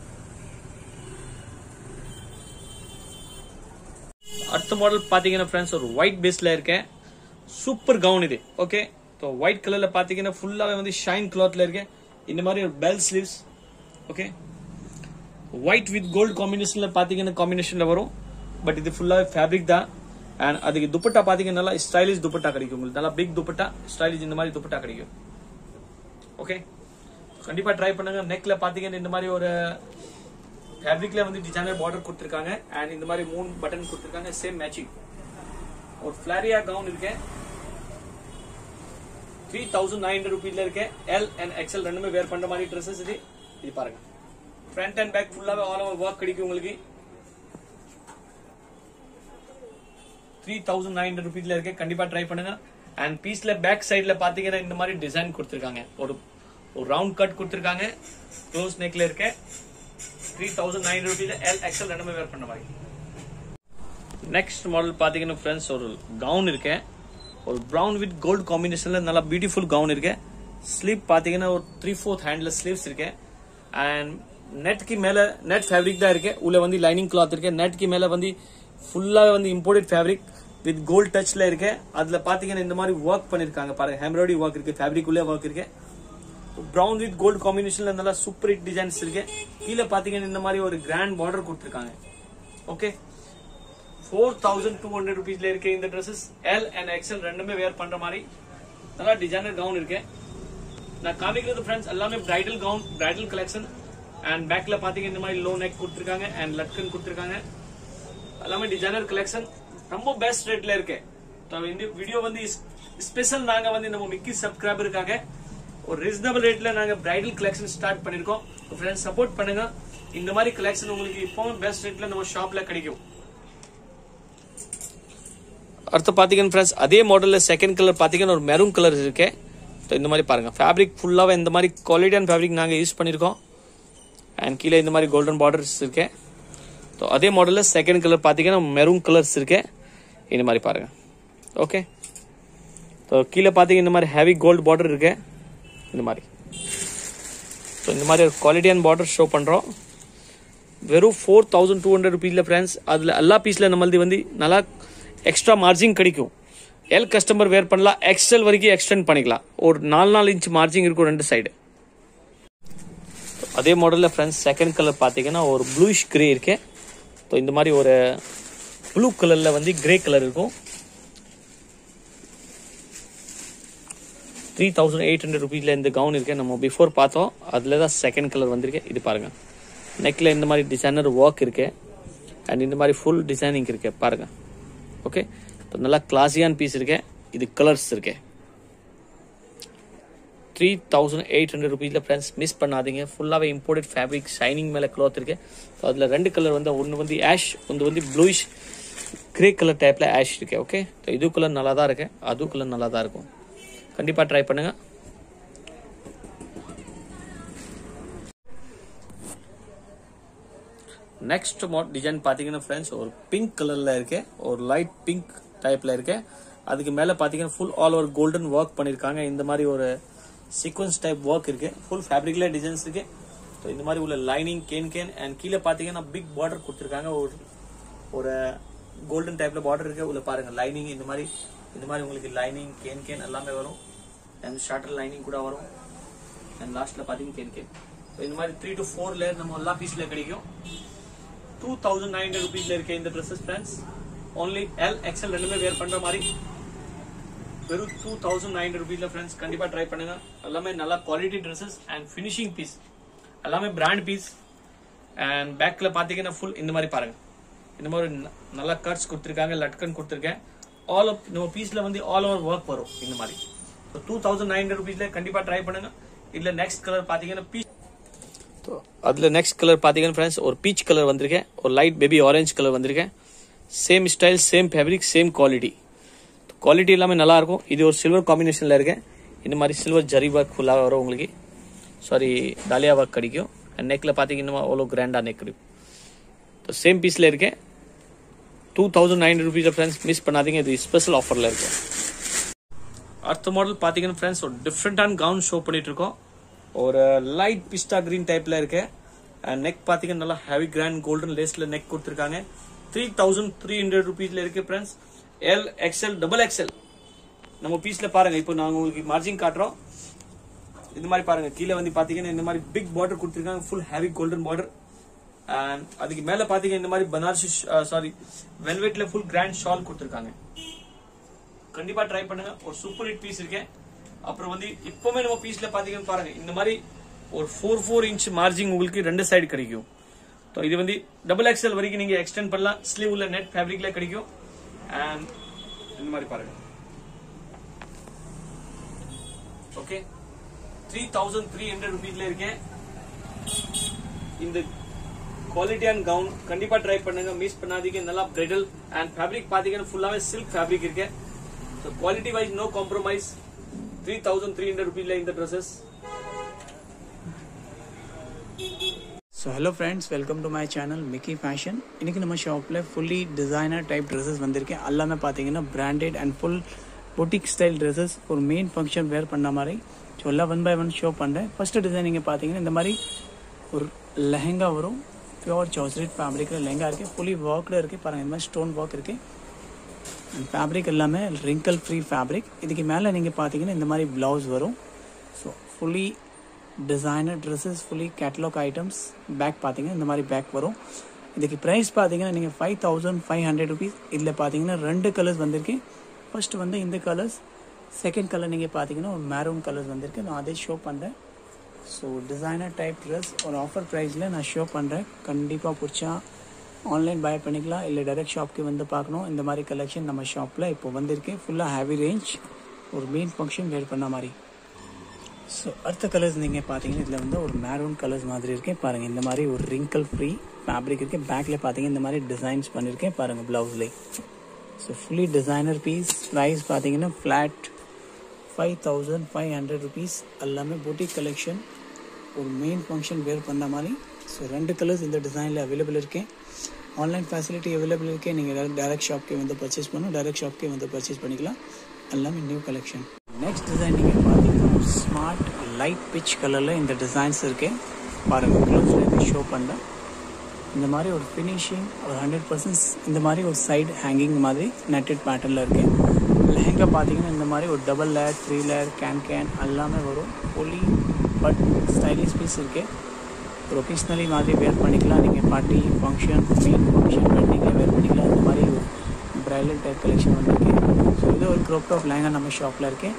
அடுத்த மாடல் பாத்தீங்கன்னா ஃப்ரெண்ட்ஸ் ஒரு ஒயிட் பேஸ்ல இருக்கேன் சூப்பர் கவுன் இது ஓகே ஸோ ஒயிட் கலர்ல பாத்தீங்கன்னா ஃபுல்லாவே வந்து ஷைன் கிளாத்ல இருக்கேன் இந்த மாதிரி ஒரு bell sleeves okay white with gold காம்பினேஷன்ல பாத்தீங்கன்னா காம்பினேஷன்ல வரும் பட் இது ஃபுல்லாவே ஃபேப்ரிக் தான் அண்ட் அதுக்கு துப்பட்டா பாத்தீங்கன்னா நல்லா ஸ்டைலிஷ் துப்பட்டா கிடைக்கும் உங்களுக்கு நல்லா பிக் துப்பட்டா ஸ்டைலிஷ் இந்த மாதிரி துப்பட்டா கிடைக்கும் ஓகே கண்டிப்பா ட்ரை பண்ணுங்க நெக்ல பாத்தீங்கன்னா இந்த மாதிரி ஒரு ஃபேப்ரிக்ல வந்து டிசைனர் பார்டர் கொடுத்துருக்காங்க அண்ட் இந்த மாதிரி மூணு பட்டன் கொடுத்துருக்காங்க சேம் மேட்சிங் ஒரு ஃபிளாரியா கவுன் இருக்கேன் த்ரீ தௌசண்ட் நைன் ஹண்ட்ரட் ருபீஸ்ல இருக்கேன் எல் அண்ட் எக்ஸ்எல் ரெண்டுமே வேர் பண்ற மாதிரி ட்ரெஸ்ஸஸ் இது இது பாருங்க ஃப்ரண்ட் அண்ட் பேக் ஃபுல்லாவே ஆல் ஓவர் ஒர்க் கிடைக்கும் உங்களுக்கு த்ரீ தௌசண்ட் நைன் ஹண்ட்ரட் ருபீஸ்ல இருக்கு கண்டிப்பா ட்ரை பண்ணுங்க அண்ட் பீஸ்ல பேக் சைடுல பாத்தீங்கன்னா இந்த மாதிரி டிசைன் கொடுத்துருக்காங்க ஒரு ஒரு ரவுண்ட் கட் கொடுத்துருக்காங்க க்ளோஸ் நெக்ல இருக்க three thousand nine rupees L XL ரெண்டுமே வேர் பண்ண மாதிரி நெக்ஸ்ட் மாடல் பாத்தீங்கன்னா ஃப்ரெண்ட்ஸ் ஒரு கவுன் இருக்கேன் ஒரு ப்ரௌன் வித் கோல்ட் காம்பினேஷன்ல நல்லா பியூட்டிஃபுல் கவுன் இருக்கு ஸ்லீப் பாத்தீங்கன்னா ஒரு த்ரீ ஃபோர்த் ஹேண்ட்ல ஸ்லீவ்ஸ் இருக்கு அண்ட் நெட்க்கு மேல நெட் ஃபேப்ரிக் தான் இருக்கு உள்ள வந்து லைனிங் கிளாத் இருக்கு நெட்க்கு மேல வந்து ஃபுல்லா வந்து இம்போர்ட்டட் ஃபேப்ரிக் வித் கோல்ட் டச்ல இருக்கு அதுல பாத்தீங்கன்னா இந்த மாதிரி ஒர்க் பண்ணிருக்காங்க பாருங்க எம்ப்ராய்டரி ஒர்க் இருக்கு ஃபேப்ரிக் உள்ள ஒர்க் இருக்கு ப்ரௌன் வித் கோல்ட் காம்பினேஷன்ல நல்லா சூப்பர் ஹிட் டிசைன்ஸ் இருக்கு கீழே பாத்தீங்கன்னா இந்த மாதிரி ஒரு கிராண்ட் பார்டர் கொடுத்துருக்காங்க okay four thousand two hundred ருபீஸ்ல இருக்கு இந்த ட்ரெஸ்ஸஸ் எல் அண்ட் எக்ஸ்எல் ரெண்டுமே வேர் பண்ற மாதிரி நல்லா டிசைனர் கவுன் இருக்கு நான் காமிக்கிறது ஃப்ரெண்ட்ஸ் எல்லாமே bridal gown bridal collection and பேக்ல பாத்தீங்க இந்த மாதிரி லோ நெக் கொடுத்துருக்காங்க அண்ட் லட்கன் கொடுத்துருக்காங்க எல்லாமே டிசைனர் கலெக்ஷன் ரொம்ப பெஸ்ட் ரேட்ல இருக்கு So, இந்த வீடியோ வந்து ஸ்பெஷல் நாங்க வந்து நம்ம மிக்கி சப்ஸ்கிரைபருக்காக ஒரு ரீசனபிள் ரேட்ல நாங்க பிரைடல் கலெக்ஷன் ஸ்டார்ட் பண்ணிருக்கோம் ஃப்ரெண்ட்ஸ் சப்போர்ட் பண்ணுங்க இந்த மாதிரி கலெக்ஷன் உங்களுக்கு இப்பவும் பெஸ்ட் ரேட்ல நம்ம ஷாப்ல கிடைக்கும் அடுத்து பாத்தீங்கன்னா ஃப்ரெண்ட்ஸ் அதே மாடல்ல செகண்ட் கலர் பாத்தீங்கன்னா ஒரு மெரூன் கலர் இருக்கு So, இந்த மாதிரி பாருங்க ஃபேப்ரிக் ஃபுல்லாவே இந்த மாதிரி குவாலிட்டியான ஃபேப்ரிக் நாங்க யூஸ் பண்ணிருக்கோம் அண்ட் கீழே இந்த மாதிரி கோல்டன் பார்டர்ஸ் இருக்கு ஸோ அதே மாடலில் செகண்ட் கலர் பார்த்தீங்கன்னா மெரூன் கலர்ஸ் இருக்கு இந்த மாதிரி பாருங்க ஓகே ஸோ கீழே பார்த்தீங்கன்னா இந்த மாதிரி ஹெவி கோல்டு பார்டர் இருக்கு இந்த மாதிரி ஸோ இந்த மாதிரி ஒரு குவாலிட்டியான பார்டர் ஷோ பண்ணுறோம் வெறும் ஃபோர் தௌசண்ட் டூ ஹண்ட்ரட் ருபீஸில் ஃப்ரெண்ட்ஸ் அதில் எல்லா பீஸில் நம்மளது வந்து நல்லா எக்ஸ்ட்ரா மார்ஜின் கிடைக்கும் எல் கஸ்டமர் வேர் பண்ணலாம் எக்ஸ்எல் வரைக்கும் எக்ஸ்டெண்ட் பண்ணிக்கலாம் ஒரு நாலு நாலு இன்ச் மார்ஜின் இருக்கும் ரெண்டு சைடு அதே மாடலில் ஃப்ரெண்ட்ஸ் செகண்ட் கலர் பார்த்தீங்கன்னா ஒரு ப்ளூஷ் கிரே இருக்கு ஸோ இந்த மாதிரி ஒரு ப்ளூ கலரில் வந்து கிரே கலர் இருக்கும் த்ரீ தௌசண்ட் எயிட் ஹண்ட்ரட் ருபீஸில் இந்த கவுன் இருக்கு நம்ம பிஃபோர் பார்த்தோம் அதில் தான் செகண்ட் கலர் வந்திருக்கு இது பாருங்க நெக்கில் இந்த மாதிரி டிசைனர் ஒர்க் இருக்கு அண்ட் இந்த மாதிரி ஃபுல் டிசைனிங் இருக்கு பாருங்க ஓகே நல்லா கிளாஸியான பீஸ் இருக்கு இது கலர்ஸ் இருக்கு த்ரீ தௌசண்ட் எயிட் ஹண்ட்ரட் ருபீஸில் ஃப்ரெண்ட்ஸ் மிஸ் பண்ணாதீங்க ஃபுல்லாகவே இம்போர்ட்டட் ஃபேப்ரிக் ஷைனிங் மேலே க்ளாத் இருக்கு ஸோ அதில் ரெண்டு கலர் வந்து ஒன்று வந்து ஆஷ் ஒன்று வந்து ப்ளூயிஷ் கிரே கலர் டைப்பில் ஆஷ் இருக்கு ஓகே ஸோ இது கலர் நல்லா தான் இருக்கு அது கலர் நல்லா தான் இருக்கும் கண்டிப்பாக ட்ரை பண்ணுங்க நெக்ஸ்ட் மாட் டிசைன் பார்த்தீங்கன்னா ஃப்ரெண்ட்ஸ் ஒரு பிங்க் கலரில் இருக்கு ஒரு லைட் பிங்க் டைப்பில் இருக்கு அதுக்கு மேலே பார்த்தீங்கன்னா full all over golden work பண்ணியிருக்காங்க இந்த மாதிரி ஒரு சீக்வன்ஸ் டைப் ஒர்க் இருக்கு ஃபுல் ஃபேப்ரிக்ல டிசைன்ஸ் இருக்கு ஸோ இந்த மாதிரி உள்ள லைனிங் கேன் கேன் அண்ட் கீழே பார்த்தீங்கன்னா பிக் பார்டர் கொடுத்துருக்காங்க ஒரு ஒரு கோல்டன் டைப்ல பார்டர் இருக்கு உள்ள பாருங்க லைனிங் இந்த மாதிரி இந்த மாதிரி உங்களுக்கு லைனிங் கேன் கேன் எல்லாமே வரும் அண்ட் ஷார்ட்டர் லைனிங் கூட வரும் அண்ட் லாஸ்ட்ல பாத்தீங்கன்னா கேன் கேன் ஸோ இந்த மாதிரி த்ரீ டு ஃபோர் லேயர் நம்ம எல்லா பீஸ்ல கிடைக்கும் டூ தௌசண்ட் நைன் ஹண்ட்ரட் ருபீஸ்ல இருக்க இந்த dresses friends only L XL ரெண்டுமே வேர் பண்ற மாதிரி வெறும் டூ தௌசண்ட் நைன் ஹண்ட்ரட் ருபீஸ்ல ஃப்ரெண்ட்ஸ் கண்டிப்பா ட்ரை பண்ணுங்க எல்லாமே நல்ல quality dresses and finishing piece எல்லாமே பிராண்ட் பீஸ் அண்ட் பேக்ல பாத்தீங்கன்னா ஃபுல் இந்த மாதிரி பாருங்க இந்த மாதிரி ந- நல்ல கட்ஸ் கொடுத்துருக்காங்க லட்கன் கொடுத்துருக்கேன் ஆல் ஆஃப் நம்ம பீஸ்ல வந்து ஆல் ஓவர் ஒர்க் வரும் இந்த மாதிரி டூ தௌசண்ட் நைன் ஹண்ட்ரட் ருபீஸ்ல கண்டிப்பா ட்ரை பண்ணுங்க இதுல நெக்ஸ்ட் கலர் பாத்தீங்கன்னா பீச் அதுல நெக்ஸ்ட் கலர் பாத்தீங்கன்னா ஃப்ரெண்ட்ஸ் ஒரு பீச் கலர் வந்திருக்கேன் ஒரு லைட் பேபி ஆரஞ்சு கலர் வந்திருக்கேன் same style same fabric same quality quality எல்லாமே நல்லா இருக்கும் இது ஒரு சில்வர் காம்பினேஷன்ல இருக்கு இந்த மாதிரி சில்வர் ஜரி ஒர்க் ஃபுல்லாக வரும் உங்களுக்கு சாரி டாலியா ஒர்க் கிடைக்கும் நெக்ல பாத்தீங்கன்னா அவ்வளோ கிராண்டா நெக் இருக்கும் சேம் பீஸ்ல இருக்கேன் two thousand nine rupees friends miss பண்ணாதீங்க இது ஸ்பெஷல் ஆஃபர்ல இருக்கு அடுத்த மாடல் பாத்தீங்கன்னா ஃப்ரெண்ட்ஸ் ஒரு டிஃப்ரெண்டான கவுன் ஷோ பண்ணிட்டு இருக்கோம் ஒரு லைட் பிஸ்டா கிரீன் டைப்ல இருக்கு நெக் பாத்தீங்கன்னா நல்லா ஹெவி கிராண்ட் கோல்டன் லேஸ்ல நெக் கொடுத்துருக்காங்க த்ரீ தௌசண்ட் த்ரீ ஹண்ட்ரட் ருபீஸ்ல இருக்கு friends L XL double XL நம்ம பீஸ்ல பாருங்க இப்போ நாங்க உங்களுக்கு மார்ஜின் காட்டுறோம் இந்த மாதிரி பாருங்க கீழே வந்து பாத்தீங்கன்னா இந்த மாதிரி பிக் பார்டர் கொடுத்துருக்காங்க full heavy golden border and அதுக்கு மேல பாத்தீங்கன்னா இந்த மாதிரி பனாரசி சாரி வெல்வெட்ல ஃபுல் கிராண்ட் ஷால் கொடுத்துருக்காங்க கண்டிப்பா ட்ரை பண்ணுங்க ஒரு சூப்பர் ஹிட் பீஸ் இருக்கேன் அப்புறம் வந்து இப்பவுமே நம்ம பீஸ்ல பாத்தீங்கன்னு பாருங்க இந்த மாதிரி ஒரு ஃபோர் ஃபோர் இன்ச் மார்ஜிங் உங்களுக்கு ரெண்டு சைடு கிடைக்கும் So இது வந்து டபுள் எக்ஸ்எல் வரைக்கும் நீங்க எக்ஸ்டெண்ட் பண்ணலாம் ஸ்லீவ் உள்ள நெட் ஃபேப்ரிக்ல கிடைக்கும் அண்ட் இந்த மாதிரி பாருங்க okay three thousand three hundred ருபீஸ்ல இருக்கேன் இந்த குவாலிட்டியான கவுன் கண்டிப்பா ட்ரை பண்ணுங்க மிஸ் பண்ணாதீங்க நல்லா பிரைடல் அண்ட் ஃபேப்ரிக் பாத்தீங்கன்னா ஃபுல்லாவே சில்க் ஃபேப்ரிக் இருக்கு so quality wise no compromise three thousand three hundred ருபீஸ்ல இந்த dresses so hello friends welcome to my channel Mickey fashion இன்றைக்கி நம்ம ஷாப்பில் ஃபுல்லி டிசைனர் டைப் ட்ரெஸ்ஸஸ் வந்திருக்கேன் எல்லாமே பார்த்தீங்கன்னா branded and full boutique style dresses ஒரு மெயின் ஃபங்க்ஷன் வேர் பண்ண மாதிரி ஸோ எல்லாம் ஒன் பை ஒன் ஷோ பண்ணுறேன் ஃபஸ்ட்டு டிசைன் நீங்கள் பார்த்தீங்கன்னா இந்த மாதிரி ஒரு லெஹங்கா வரும் பியூர் சௌசரிட் ஃபேப்ரிக்கில் லெஹங்கா இருக்குது ஃபுல்லி ஒர்க்கில் இருக்குது பாருங்கள் இந்த மாதிரி ஸ்டோன் ஒர்க் இருக்குது ஃபேப்ரிக் எல்லாமே ரிங்கிள் ஃப்ரீ ஃபேப்ரிக் இதுக்கு மேலே நீங்கள் பார்த்தீங்கன்னா இந்த மாதிரி ப்ளவுஸ் வரும் so fully designer dresses fully catalogue items back பார்த்தீங்கன்னா இந்த மாதிரி பேக் வரும் இதுக்கு ப்ரைஸ் பார்த்தீங்கன்னா நீங்கள் five thousand five hundred rupees இதில் பார்த்தீங்கன்னா ரெண்டு கலர்ஸ் வந்திருக்கு ஃபர்ஸ்ட் வந்து இந்த கலர்ஸ் செகண்ட் கலர் நீங்கள் பார்த்தீங்கன்னா ஒரு மேரூன் கலர்ஸ் வந்திருக்கு நான் அதே ஷோ பண்ணுறேன் ஸோ டிசைனர் டைப் ட்ரெஸ் ஒரு ஆஃபர் ப்ரைஸில் நான் ஷோ பண்ணுறேன் கண்டிப்பாக பிடிச்சா ஆன்லைன் பை பண்ணிக்கலாம் இல்லை டைரக்ட் ஷாப்க்கு வந்து பார்க்கணும் இந்த மாதிரி கலெக்ஷன் நம்ம ஷாப்பில் இப்போ வந்திருக்கு ஃபுல்லாக ஹேவி ரேஞ்ச் ஒரு மெயின் ஃபங்க்ஷன் வேர் பண்ண மாதிரி ஸோ அடுத்த கலர்ஸ் நீங்கள் பார்த்தீங்கன்னா இதில் வந்து ஒரு மேரூன் கலர்ஸ் மாதிரி இருக்கேன் பாருங்கள் இந்த மாதிரி ஒரு ரிங்கிள் ஃப்ரீ ஃபேப்ரிக் இருக்குது பேக்கில் பார்த்தீங்கன்னா இந்த மாதிரி டிசைன்ஸ் பண்ணியிருக்கேன் பாருங்கள் ப்ளவுஸ்லேயே so fully designer piece price பார்த்தீங்கன்னா flat five thousand five hundred rupees எல்லாமே பொட்டிக் கலெக்ஷன் ஒரு மெயின் ஃபங்க்ஷன் வேர் பண்ண மாதிரி ஸோ ரெண்டு கலர்ஸ் இந்த டிசைனில் அவைலபிள் இருக்கேன் ஆன்லைன் ஃபெசிலிட்டி அவைலபிள் இருக்கே நீங்கள் டேரக்ட் ஷாப்க்கே வந்து பர்ச்சேஸ் பண்ணணும் டேரக்ட் ஷாப்க்கே வந்து பர்ச்சேஸ் பண்ணிக்கலாம் எல்லாமே நியூ கலெக்ஷன் நெக்ஸ்ட் டிசைன் நீங்கள் பார்த்தீங்கன்னா ஸ்மார்ட் லைட் பிச் கலரில் இந்த டிசைன்ஸ் இருக்கு பாருங்கள் க்ளோஸில் ஷோ பண்ணுறேன் இந்த மாதிரி ஒரு ஃபினிஷிங் ஒரு ஹண்ட்ரட் பர்சன்ட் இந்த மாதிரி ஒரு சைடு ஹேங்கிங் மாதிரி நெட்டட் பேட்டர்னில் இருக்கு லெஹங்கா பார்த்தீங்கன்னா இந்த மாதிரி ஒரு double layer three layer can can எல்லாமே வரும் ஃபுல்லி பட் ஸ்டைலிஷ் பீஸ் இருக்கு ஒரு ஒகேஷ்னலி மாதிரி வேர் பண்ணிக்கலாம் நீங்கள் பார்ட்டி ஃபங்க்ஷன் மெயின் ஃபங்க்ஷன் வெட்டிங்கில் வேர் பண்ணிக்கலாம் இந்த மாதிரி ஒரு பிரைடல் டைப் கலெக்ஷன் வந்திருக்கு ஸோ இது ஒரு க்ரோப் டாப் லெஹங்கா நம்ம ஷாப்பில் இருக்கு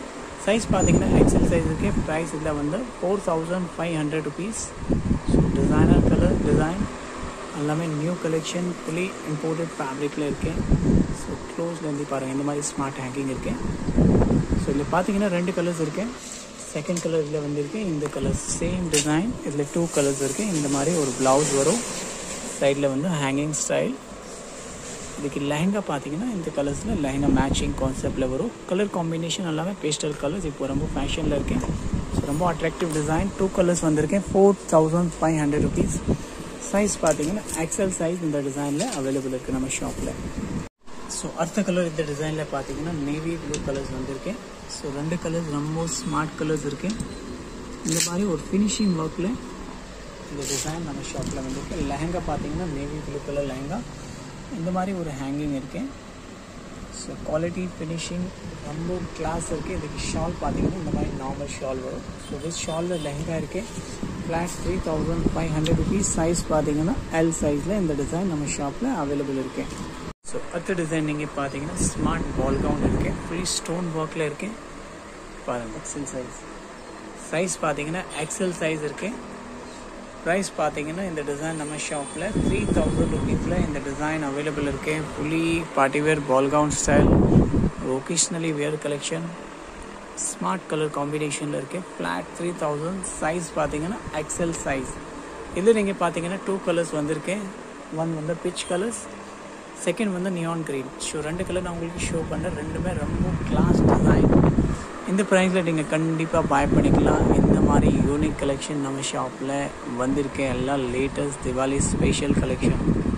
சைஸ் பார்த்தீங்கன்னா எக்ஸல் சைஸ் இருக்கு ப்ரைஸ் இதில் வந்து four thousand five hundred rupees so designer colour design எல்லாமே நியூ கலெக்ஷன் ஃபுல்லி இம்போர்ட்டட் ஃபேப்ரிக்கில் இருக்கு ஸோ க்ளோஸ்லேருந்து பாருங்கள் இந்த மாதிரி ஸ்மார்ட் ஹேங்கிங் இருக்கு ஸோ இதில் பார்த்தீங்கன்னா ரெண்டு கலர்ஸ் இருக்கு செகண்ட் கலர் இதில் வந்திருக்கு இந்த கலர் சேம் டிசைன் இதில் டூ கலர்ஸ் இருக்கு இந்த மாதிரி ஒரு ப்ளவுஸ் வரும் சைடில் வந்து ஹேங்கிங் ஸ்டைல் இதுக்கு லெஹங்கா பார்த்தீங்கன்னா இந்த கலர்ஸில் லெஹங்கா மேட்சிங் கான்செப்டில் வரும் கலர் காம்பினேஷன் எல்லாமே பேஸ்டல் கலர்ஸ் இப்போ ரொம்ப ஃபேஷனில் இருக்கேன் ஸோ ரொம்ப அட்ராக்டிவ் டிசைன் டூ கலர்ஸ் வந்திருக்கேன் four thousand five hundred rupees size பார்த்தீங்கன்னா எக்ஸல் சைஸ் இந்த டிசைனில் அவைலபிள் இருக்குது நம்ம ஷாப்பில் ஸோ அடுத்த கலர் இந்த டிசைனில் பார்த்தீங்கன்னா நேவி ப்ளூ கலர்ஸ் வந்திருக்கேன் ஸோ ரெண்டு கலர்ஸ் ரொம்ப ஸ்மார்ட் கலர்ஸ் இருக்கு இந்த மாதிரி ஒரு ஃபினிஷிங் ஒர்க்கில் இந்த டிசைன் நம்ம ஷாப்பில் வந்திருக்கு லெஹங்கா பார்த்தீங்கன்னா நேவி ப்ளூ கலர் லெஹங்கா இந்த மாதிரி ஒரு ஹேங்கிங் இருக்கு ஸோ குவாலிட்டி ஃபினிஷிங் ரொம்ப கிளாஸ் இருக்குது இதுக்கு ஷால் பார்த்தீங்கன்னா இந்த மாதிரி நார்மல் ஷால் வரும் ஸோ this ஷாலில் லெஹங்கா இருக்கு flat three thousand five hundred rupees size பார்த்தீங்கன்னா எல் சைஸில் இந்த டிசைன் நம்ம ஷாப்பில் அவைலபிள் இருக்கு ஸோ அடுத்த டிசைன் நீங்கள் பார்த்தீங்கன்னா ஸ்மார்ட் பால் கவுன் இருக்கு ஃப்ரீ ஸ்டோன் ஒர்க்கில் இருக்கு பாருங்க எக்ஸல் சைஸ் சைஸ் பார்த்தீங்கன்னா எக்ஸல் சைஸ் இருக்கு ப்ரைஸ் பார்த்தீங்கன்னா இந்த டிசைன் நம்ம ஷாப்பில் த்ரீ தௌசண்ட் ருபீஸில் இந்த டிசைன் அவைலபிள் இருக்கு fully party wear ball gown style occasionally wear collection smart colour காம்பினேஷனில் இருக்கு ஃப்ளாட் த்ரீ தௌசண்ட் சைஸ் பார்த்தீங்கன்னா எக்ஸல் சைஸ் இதில் நீங்கள் பார்த்தீங்கன்னா டூ கலர்ஸ் வந்திருக்கேன் ஒன் வந்து பிச் கலர்ஸ் செகண்ட் வந்து நியான் கிரீன் ஸோ ரெண்டு கலர் நான் உங்களுக்கு ஷோ பண்ணுறேன் ரெண்டுமே ரொம்ப கிளாஸ் டிசைன் இந்த ப்ரைஸில் நீங்கள் கண்டிப்பாக பாய் பண்ணிக்கலாம் இந்த மாதிரி யூனிக் கலெக்ஷன் நம்ம ஷாப்பில் வந்திருக்கேன் எல்லாம் லேட்டஸ்ட் திவாலி ஸ்பெஷல் கலெக்ஷன்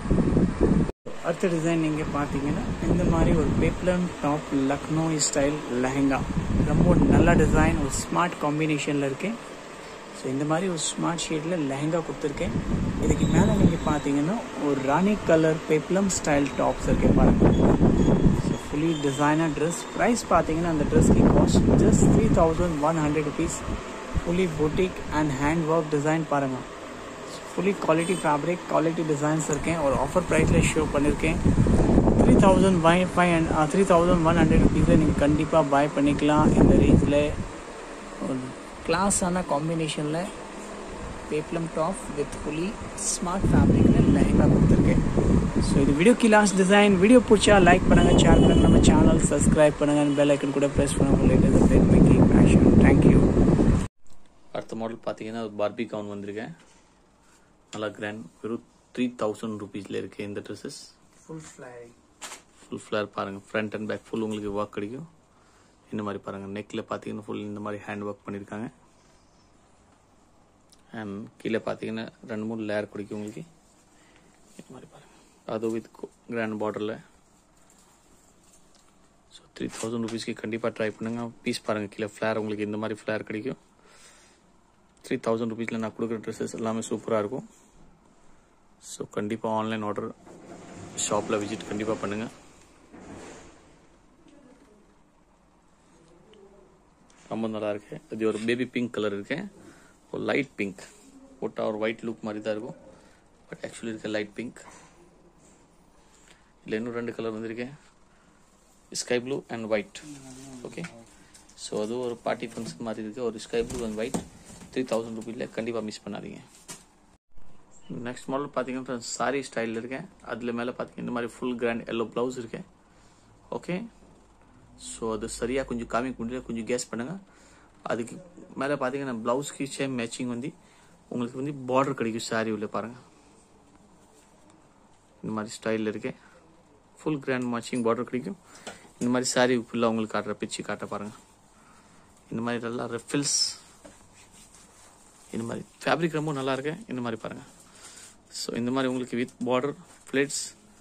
அடுத்த டிசைன் நீங்கள் பார்த்தீங்கன்னா இந்த மாதிரி ஒரு peplum top Lucknow style lehenga ரொம்ப நல்ல டிசைன் ஒரு ஸ்மார்ட் காம்பினேஷனில் இருக்கேன் ஸோ இந்த மாதிரி ஒரு ஸ்மார்ட் ஷேடில் லெஹங்கா கொடுத்துருக்கேன் இதுக்கு மேலே நீங்கள் பார்த்தீங்கன்னா ஒரு ராணி கலர் பெப்ளம் ஸ்டைல் டாப்ஸ் இருக்கு பாருங்க so fully designer dress price பார்த்தீங்கன்னா அந்த ட்ரெஸ்க்கு cost just three thousand one hundred rupees fully boutique and hand work design பாருங்கள் fully quality fabric quality designs இருக்கேன் ஒரு ஆஃபர் ப்ரைஸில் ஷோ பண்ணியிருக்கேன் three thousand by five hundred three thousand one hundred ருபீஸில் நீங்கள் கண்டிப்பாக பாய் பண்ணிக்கலாம் இந்த ரேஞ்சில் ஒரு கிளாஸான காம்பினேஷனில் peplum top with fully smart ஃபேப்ரிக்கில் லெஹங்கா கொடுத்துருக்கேன் ஸோ இது வீடியோக்கு லாஸ்ட் டிசைன் வீடியோ பிடிச்சா லைக் பண்ணுங்கள் ஷேர் பண்ணுங்கள் நம்ம சேனல் சப்ஸ்கிரைப் பண்ணுங்கள் பெல் ஐக்கன் கூட ப்ரெஸ் பண்ணுங்கள் latest update making fashion thank you அடுத்த மாடல் பார்த்தீங்கன்னா பார்பி கவுன் வந்திருக்கேன் நல்லா கிராண்ட் வெறும் த்ரீ தௌசண்ட் ருபீஸில் இருக்குது இந்த dresses full flying full flare பாருங்கள் ஃப்ரண்ட் அண்ட் பேக் ஃபுல் உங்களுக்கு ஒர்க் கிடைக்கும் இந்த மாதிரி பாருங்கள் நெக்கில் பார்த்தீங்கன்னா ஃபுல் இந்த மாதிரி ஹேண்ட் ஒர்க் பண்ணியிருக்காங்க அண்ட் கீழே பார்த்தீங்கன்னா ரெண்டு மூணு லேயர் கிடைக்கும் உங்களுக்கு இந்த மாதிரி பாருங்கள் அது வித் கிராண்ட் பார்டரில் ஸோ த்ரீ தௌசண்ட் ருபீஸ்க்கு கண்டிப்பாக ட்ரை பண்ணுங்கள் பீஸ் பாருங்கள் கீழே ஃப்ளேர் உங்களுக்கு இந்த மாதிரி ஃப்ளேர் கிடைக்கும் த்ரீ தௌசண்ட் ருபீஸில் நான் கொடுக்குற ட்ரெஸ்ஸஸ் எல்லாமே சூப்பராக இருக்கும் ஸோ கண்டிப்பாக ஆன்லைன் ஆர்டர் ஷாப்பில் விசிட் கண்டிப்பாக பண்ணுங்கள் ரொம்ப நல்லா இருக்கு இது ஒரு பேபி பிங்க் கலர் இருக்கு ஒரு லைட் பிங்க் போட்டால் ஒரு ஒயிட் லுக் மாதிரி தான் இருக்கும் பட் ஆக்சுவலி இருக்க லைட் பிங்க் இதில் இன்னும் ரெண்டு கலர் வந்திருக்கேன் sky blue and white okay so அது ஒரு பார்ட்டி ஃபங்க்ஷன் மாதிரி இருக்குது ஒரு sky blue and white three thousand ருபீஸில் கண்டிப்பாக மிஸ் பண்ணாதீங்க நெக்ஸ்ட் மாடல் பார்த்தீங்கன்னா சாரி ஸ்டைலில் இருக்கேன் அதில் மேலே பார்த்தீங்கன்னா இந்த மாதிரி ஃபுல் கிராண்ட் எல்லோ ப்ளவுஸ் இருக்கேன் ஓகே ஸோ அது சரியாக கொஞ்சம் காமிக்க முடியல கொஞ்சம் கேஸ் பண்ணுங்கள் அதுக்கு மேலே பார்த்தீங்கன்னா ப்ளவுஸ்க்கு சேம் மேட்சிங் வந்து உங்களுக்கு வந்து பார்டர் கிடைக்கும் சாரி உள்ள பாருங்கள் இந்த மாதிரி ஸ்டைலில் இருக்கேன் ஃபுல் கிராண்ட் மேட்சிங் பார்டர் கிடைக்கும் இந்த மாதிரி சாரி ஃபுல்லாக உங்களுக்கு காட்டுற பிச்சு காட்ட பாருங்கள் இந்த மாதிரி நல்லா ரெஃபில்ஸ் இந்த மாதிரி ஃபேப்ரிக் ரொம்ப நல்லா இருக்கு இந்த மாதிரி பாருங்கள் ஸோ இந்த மாதிரி உங்களுக்கு வித் பார்டர் பிளேட்ஸ்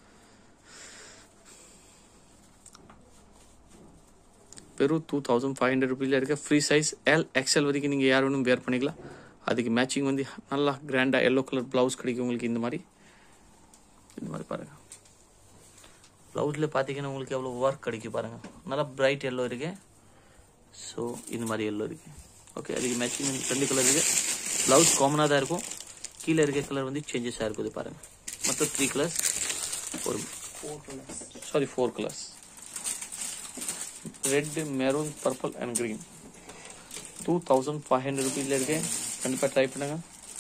வெறும் டூ தௌசண்ட் ஃபைவ் ஹண்ட்ரட் ருபீஸில் இருக்க ஃப்ரீ சைஸ் எல் எக்ஸ்எல் வரைக்கும் நீங்கள் யார் வேணும் வேர் பண்ணிக்கலாம் அதுக்கு மேட்சிங் வந்து நல்லா கிராண்டாக எல்லோ கலர் ப்ளவுஸ் கிடைக்கும் உங்களுக்கு இந்த மாதிரி இந்த மாதிரி பாருங்கள் ப்ளவுஸில் பார்த்தீங்கன்னா உங்களுக்கு எவ்வளோ ஒர்க் கிடைக்கும் பாருங்கள் நல்லா பிரைட் எல்லோ இருக்கு ஸோ இந்த மாதிரி எல்லோ இருக்கு ஓகே அதுக்கு மேட்சிங் ரெண்டு கலர் இருக்கு ப்ளவுஸ் காமனாக தான் இருக்கும் கீழே இருக்க கலர் வந்து சேஞ்சஸாக இருக்குது பாருங்கள் மொத்தம் த்ரீ கலர்ஸ் ஒரு sari four colours red maroon purple and green two thousand five hundred ருபீஸில் இருக்கு கண்டிப்பாக ட்ரை பண்ணுங்க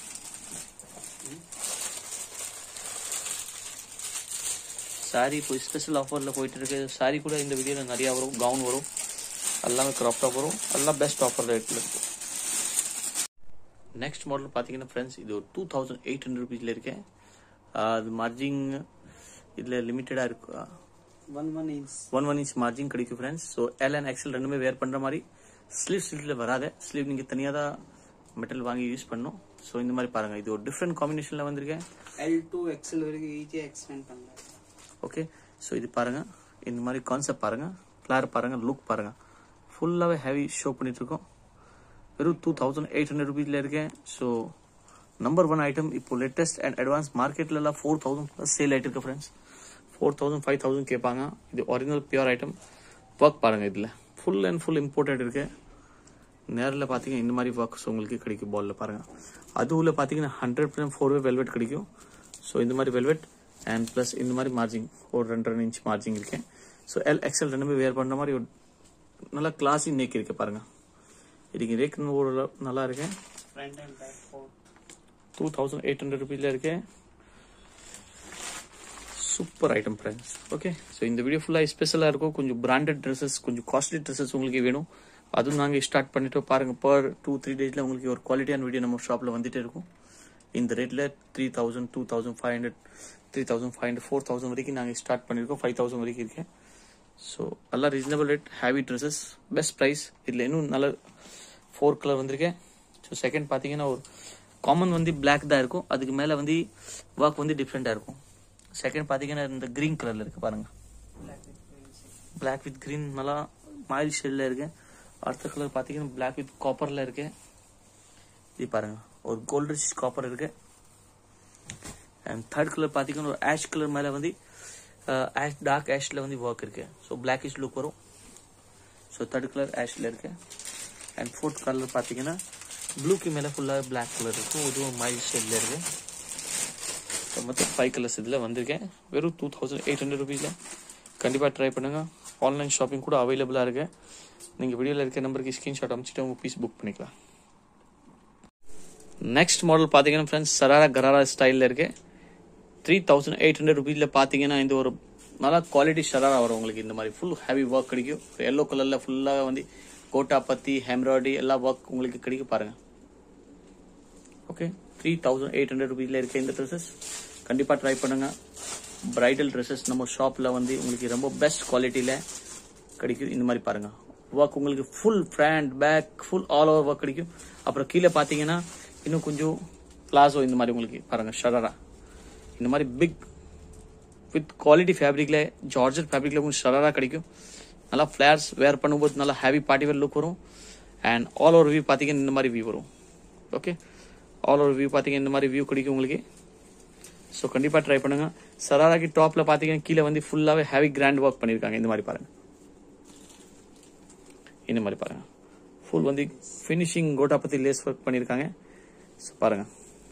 சாரி இப்போ ஸ்பெஷல் ஆஃபரில் போயிட்டு இருக்கு சாரி கூட இந்த வீடியோவில் நிறையா வரும் கவுன் வரும் எல்லாமே க்ராப் டாப் வரும் எல்லாம் பெஸ்ட் ஆஃபர் ரேட்டில் இருக்கு நெக்ஸ்ட் மாடல் பார்த்தீங்கன்னா ஃப்ரெண்ட்ஸ் இது ஒரு டூ தௌசண்ட் எயிட் ஹண்ட்ரட் ருபீஸில் இருக்கேன் அது மார்ஜிங் இதில் லிமிட்டடாக இருக்கு one one inch one one inch margin கிடைக்கும் friends so L and XL ரெண்டுமே வேர் பண்ணுற மாதிரி ஸ்லீவ் ஸ்லீவ்ல வராது ஸ்லீவ் நீங்கள் தனியாக தான் மெட்டல் வாங்கி யூஸ் பண்ணணும் ஸோ இந்த மாதிரி பாருங்கள் இது ஒரு டிஃப்ரெண்ட் காம்பினேஷனில் வந்திருக்கேன் எல் டூ எக்ஸல் வரைக்கும் ஈஸியாக எக்ஸ்டெண்ட் பண்ணலாம் ஓகே ஸோ இது பாருங்கள் இந்த மாதிரி கான்செப்ட் பாருங்கள் ஃப்ளார் பாருங்கள் லுக் பாருங்கள் ஃபுல்லாகவே ஹெவி ஷோ பண்ணிகிட்ருக்கோம் வெறும் டூ தௌசண்ட் எயிட் ஹண்ட்ரட் ருபீஸில் இருக்கேன் ஸோ நம்பர் ஒன் ஐட்டம் இப்போ லேட்டஸ்ட் அண்ட் அட்வான்ஸ் மார்க்கெட்லலாம் ஃபோர் தௌசண்ட் ப்ளஸ் சேல் ஆகிட்டு இருக்கு friends four thousand five thousand கேட்பாங்க இது ஒரிஜினல் பியூர் ஐட்டம் ஒர்க் பாருங்கள் இதில் ஃபுல் அண்ட் ஃபுல் இம்போர்ட்டட் இருக்கு நேரில் பார்த்தீங்கன்னா இந்த மாதிரி ஒர்க்ஸ் உங்களுக்கு கிடைக்கும் பாலில் பாருங்கள் அதுவில் பார்த்தீங்கன்னா hundred percent four way velvet கிடைக்கும் ஸோ இந்த மாதிரி வெல்வெட் அண்ட் ப்ளஸ் இந்த மாதிரி மார்ஜிங் ஒரு ரெண்டு ரெண்டு இன்ச் மார்ஜிங் இருக்கேன் ஸோ எல் எக்ஸல் ரெண்டுமே வேர் பண்ணுற மாதிரி ஒரு நல்லா கிளாஸி நேக் இருக்கு பாருங்க இதுக்கு ரேக் ஒரு நல்லா இருக்கேன் front and back four two thousand eight hundred ருபீஸில் இருக்கேன் super item friends okay so இந்த வீடியோ ஃபுல்லாக ஸ்பெஷலாக இருக்கும் கொஞ்சம் பிராண்டட் ட்ரெஸ்ஸஸ் கொஞ்சம் காஸ்ட்லி ட்ரெஸ்ஸஸ் உங்களுக்கு வேணும் அதுவும் நாங்கள் ஸ்டார்ட் பண்ணிட்டு பாருங்கள் பர் டூ த்ரீ டேஸில் உங்களுக்கு ஒரு குவாலிட்டியான வீடியோ நம்ம ஷாப்பில் வந்துட்டே இருக்கும் இந்த ரேட்டில் three thousand two thousand five hundred three thousand five hundred four thousand வரைக்கும் நாங்கள் ஸ்டார்ட் பண்ணியிருக்கோம் ஃபைவ் தௌசண்ட் வரைக்கும் இருக்கேன் ஸோ நல்லா reasonable rate heavy dresses best price இதில் இன்னும் நல்ல ஃபோர் கலர் வந்திருக்கேன் ஸோ செகண்ட் பார்த்தீங்கன்னா ஒரு காமன் வந்து பிளாக் தான் இருக்கும் அதுக்கு மேலே வந்து ஒர்க் வந்து டிஃப்ரெண்ட்டாக இருக்கும் செகண்ட் பார்த்தீங்கன்னா இந்த க்ரீன் கலரில் இருக்கு பாருங்க பிளாக் வித் க்ரீன் நல்லா மைல் ஷேடில் இருக்கு அடுத்த கலர் பார்த்தீங்கன்னா பிளாக் வித் காப்பரில் இருக்கு இது பாருங்க ஒரு கோல்டிஷ் காப்பர் இருக்கு அண்ட் தேர்ட் கலர் பார்த்தீங்கன்னா ஒரு ஆஷ் கலர் மேலே வந்து ஆஷ் டார்க் ஆஷில் வந்து ஒர்க் இருக்கு ஸோ பிளாக்கிஷ் லுக் வரும் ஸோ தேர்ட் கலர் ஆஷில் இருக்கு அண்ட் ஃபோர்த் கலர் பார்த்தீங்கன்னா ப்ளூக்கு மேலே ஃபுல்லாக பிளாக் கலர் இருக்கும் இதுவும் மைல் ஷேடில் இருக்கு ஸோ மொத்தம் ஃபைவ் கலர்ஸ் இதில் வந்திருக்கேன் வெறும் டூ தௌசண்ட் எயிட் ஹண்ட்ரட் ருபீஸில் கண்டிப்பாக ட்ரை பண்ணுங்கள் ஆன்லைன் ஷாப்பிங் கூட அவைலபிளாக இருக்கு நீங்கள் வீடியோவில் இருக்க நம்பருக்கு ஸ்க்ரீன்ஷாட் அனுப்பிச்சிட்டு உங்கள் பீஸ் புக் பண்ணிக்கலாம் நெக்ஸ்ட் மாடல் பார்த்தீங்கன்னா ஃப்ரெண்ட்ஸ் சராரா கராரா ஸ்டைலில் இருக்கு த்ரீ தௌசண்ட் எயிட் ஹண்ட்ரட் ருபீஸில் பார்த்தீங்கன்னா இந்த ஒரு நல்லா குவாலிட்டி ஷராரா வரும் உங்களுக்கு இந்த மாதிரி ஃபுல் ஹெவி ஒர்க் கிடைக்கும் எல்லோ கலரில் ஃபுல்லாக வந்து கோட்டா பத்தி ஹெம்ராய்டி எல்லா ஒர்க் உங்களுக்கு கிடைக்கும் பாருங்கள் okay three thousand eight hundred ருபீஸில் இருக்க இந்த ட்ரெஸ்ஸஸ் கண்டிப்பாக ட்ரை பண்ணுங்க பிரைடல் ட்ரெஸ்ஸஸ் நம்ம ஷாப்பில் வந்து உங்களுக்கு ரொம்ப பெஸ்ட் குவாலிட்டியில் கிடைக்கும் இந்த மாதிரி பாருங்க ஒர்க் உங்களுக்கு full front back full all over work கிடைக்கும் அப்புறம் கீழே பார்த்தீங்கன்னா இன்னும் கொஞ்சம் பிளாசோ இந்த மாதிரி உங்களுக்கு பாருங்க ஷரரா இந்த மாதிரி பிக் வித் குவாலிட்டி ஃபேப்ரிக்ல ஜார்ஜர் ஃபேப்ரிக்ல உங்களுக்கு ஷரரா கிடைக்கும் நல்லா ஃபிளேர்ஸ் வேர் பண்ணும்போது நல்லா ஹேவி பார்ட்டி வேர் லுக் வரும் அண்ட் ஆல் ஓவர் வியூ பார்த்தீங்கன்னா இந்த மாதிரி வியூ வரும் ஓகே ஆல் ஓவர் வியூ பார்த்தீங்கன்னா இந்த மாதிரி வியூ கிடைக்கும் உங்களுக்கு ஸோ கண்டிப்பாக ட்ரை பண்ணுங்க சராராக்கு டாப்பில் பார்த்தீங்கன்னா கீழே வந்து ஃபுல்லாகவே ஹேவி கிராண்ட் ஒர்க் பண்ணியிருக்காங்க இந்த மாதிரி பாருங்க இந்த மாதிரி பாருங்க ஃபுல் வந்து ஃபினிஷிங் கோட்டா பற்றி லேஸ் ஒர்க் பண்ணியிருக்காங்க ஸோ பாருங்க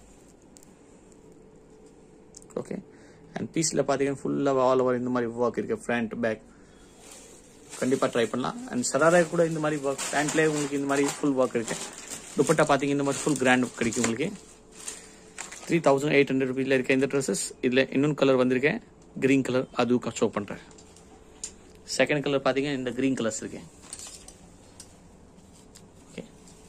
ஓகே அண்ட் பீஸில் பார்த்தீங்கன்னா ஃபுல்லாக ஆல் ஓவர் இந்த மாதிரி ஒர்க் இருக்கு ஃப்ரண்ட் பேக் கண்டிப்பாக ட்ரை பண்ணலாம் அண்ட் சராரா கூட இந்த மாதிரி ஒர்க் பேண்ட்லேயே உங்களுக்கு இந்த மாதிரி ஃபுல் ஒர்க் இருக்கு துப்பட்டா பார்த்தீங்கன்னா இந்த மாதிரி ஃபுல் கிராண்ட் கிடைக்கும் உங்களுக்கு த்ரீ தௌசண்ட் எயிட் ஹண்ட்ரட் ருபீஸில் இருக்க இந்த ட்ரெஸ்ஸஸ் இதில் இன்னொன்று கலர் வந்திருக்கேன் க்ரீன் கலர் அதுவும் ஷோ பண்ணுறேன் செகண்ட் கலர் பார்த்தீங்கன்னா இந்த க்ரீன் கலர்ஸ் இருக்கேன் ஓகே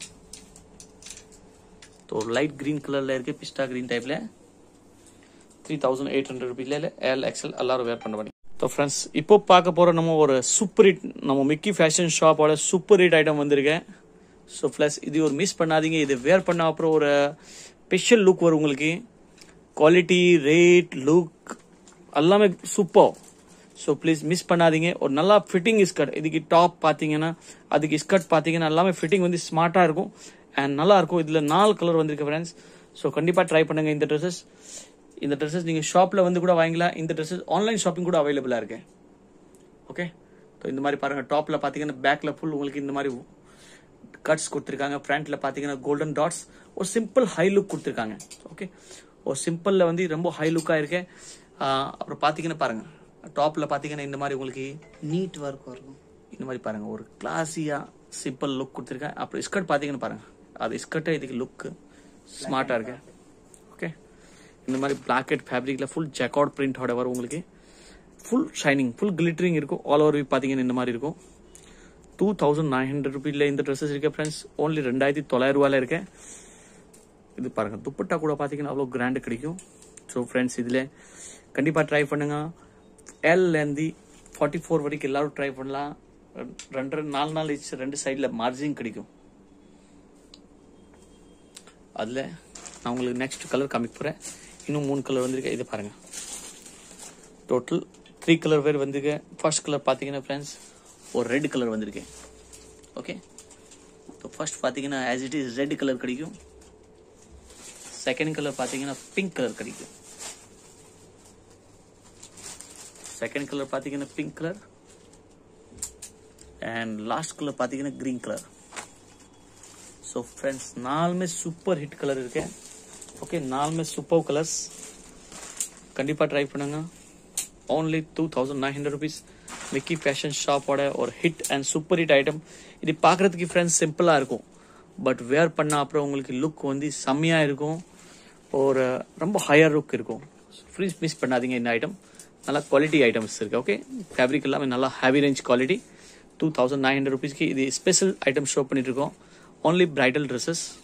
तो लाइट ग्रीन கலரில் இருக்கு பிஸ்டா கிரீன் டைப்பில் த்ரீ தௌசண்ட் எயிட் ஹண்ட்ரட் ருபீஸில் எல் எக்ஸல் எல்லாரும் வேர் பண்ண பண்ணி ஸோ ஃப்ரெண்ட்ஸ் இப்போ பார்க்க போகிற நம்ம ஒரு சூப்பர் ஹிட் நம்ம மிக்கி ஃபேஷன் ஷாப்போட சூப்பர் ஹிட் ஐட்டம் வந்திருக்கேன் ஸோ ப்ளஸ் இது ஒரு மிஸ் பண்ணாதீங்க இது வேர் பண்ண அப்புறம் ஒரு ஸ்பெஷல் லுக் வரும் உங்களுக்கு குவாலிட்டி ரேட் லுக் எல்லாமே சூப்பர் ஸோ ப்ளீஸ் மிஸ் பண்ணாதீங்க ஒரு நல்லா ஃபிட்டிங் ஸ்கர்ட் இதுக்கு டாப் பார்த்தீங்கன்னா அதுக்கு ஸ்கர்ட் பார்த்தீங்கன்னா எல்லாமே ஃபிட்டிங் வந்து ஸ்மார்ட்டாக இருக்கும் அண்ட் நல்லா இருக்கும் இதில் நாலு கலர் வந்திருக்கு ஃப்ரெண்ட்ஸ் ஸோ கண்டிப்பாக ட்ரை பண்ணுங்க இந்த ட்ரெஸ்ஸஸ் இந்த ட்ரெஸ்ஸஸ் நீங்கள் ஷாப்பில் வந்து கூட வாங்கிக்கலாம் இந்த ட்ரெஸ்ஸஸ் ஆன்லைன் ஷாப்பிங் கூட அவைலபிளாக இருக்கு ஓகே ஸோ இந்த மாதிரி பாருங்கள் டாப்பில் பார்த்தீங்கன்னா பேக்கில் ஃபுல் உங்களுக்கு இந்த மாதிரி கட்ஸ் கொடுத்துருக்காங்க ஃப்ரண்ட்ல பார்த்தீங்கன்னா கோல்டன் டாட்ஸ் ஒரு சிம்பிள் ஹை லுக் கொடுத்துருக்காங்க ஓகே ஒரு சிம்பிளில் வந்து ரொம்ப ஹை லுக்காக இருக்கு ஆஹ் அப்புறம் பார்த்தீங்கன்னா பாருங்க டாப்பில் பார்த்தீங்கன்னா இந்த மாதிரி உங்களுக்கு நீட் ஒர்க் வரும் இந்த மாதிரி பாருங்க ஒரு கிளாஸியா சிம்பிள் லுக் கொடுத்துருக்கேன் அப்புறம் ஸ்கர்ட் பார்த்தீங்கன்னு பாருங்க அது ஸ்கர்ட்டே இதுக்கு லுக்கு ஸ்மார்ட்டாக இருக்கு ஓகே இந்த மாதிரி பிளாக்கெட் ஃபேப்ரிக்கில் ஃபுல் ஜெக்கார்ட் பிரிண்டோட வரும் உங்களுக்கு ஃபுல் ஷைனிங் ஃபுல் கிளிட்டரிங் இருக்கும் ஆல் ஓவர் பார்த்தீங்கன்னா இந்த மாதிரி இருக்கும் டூ தௌசண்ட் நைன் ஹண்ட்ரட் ருபீல இந்த ட்ரெஸ்ஸஸ் இருக்கு ஃப்ரெண்ட்ஸ் ஓன்லி ரெண்டாயிரத்தி தொள்ளாயிரம் ரூபாயில இருக்கு இது பாருங்க துப்பட்டா கூட பார்த்தீங்கன்னா அவ்வளோ கிராண்டு கிடைக்கும் ஸோ ஃப்ரெண்ட்ஸ் இதில் கண்டிப்பாக ட்ரை பண்ணுங்க எல்லேருந்து ஃபார்ட்டி ஃபோர் வரைக்கும் எல்லாரும் ட்ரை பண்ணலாம் ரெண்டு ரெண்டு நாலு நாலு இன்ச் ரெண்டு சைடில் மார்ஜின் கிடைக்கும் அதில் நான் உங்களுக்கு நெக்ஸ்ட் கலர் காமிக்க போகிறேன் இன்னும் மூணு கலர் வந்திருக்கு இது பாருங்க டோட்டல் த்ரீ கலர் வேறு வந்திருக்கு ஃபர்ஸ்ட் கலர் பார்த்தீங்கன்னா ஃப்ரெண்ட்ஸ் ஒரு ரெட் கலர் வந்திருக்கு ஓகே ஸோ ஃபர்ஸ்ட் பார்த்தீங்கன்னா as it is red colour கிடைக்கும் செகண்ட் கலர் பார்த்தீங்கன்னா பிங்க் கலர் கிடைக்கும் செகண்ட் கலர் பார்த்தீங்கன்னா pink colour and last colour பார்த்தீங்கன்னா க்ரீன் கலர் ஸோ ஃப்ரெண்ட்ஸ் நாலுமே சூப்பர் ஹிட் கலர் இருக்கு ஓகே நாலுமே சூப்பர் கலர்ஸ் கண்டிப்பாக ட்ரை பண்ணுங்க only two thousand nine hundred rupees Mickey fashion ஷாப்போட ஒரு hit and super hit item இது பார்க்குறதுக்கு ஃப்ரெண்ட்ஸ் சிம்பிளாக இருக்கும் பட் வேர் பண்ண அப்புறம் உங்களுக்கு லுக் வந்து செம்மையாக இருக்கும் ஒரு ரொம்ப ஹையர் லுக் இருக்கும் ஃப்ரீஸ் மிஸ் பண்ணாதீங்க இந்த ஐட்டம் நல்லா குவாலிட்டி ஐட்டம்ஸ் இருக்கு ஓகே ஃபேப்ரிக் எல்லாமே நல்லா heavy range quality two thousand nine hundred ருபீஸ்க்கு இது ஸ்பெஷல் ஐட்டம் ஷோ பண்ணிட்டு இருக்கோம் ஓன்லி பிரைடல் ட்ரெஸ்ஸஸ்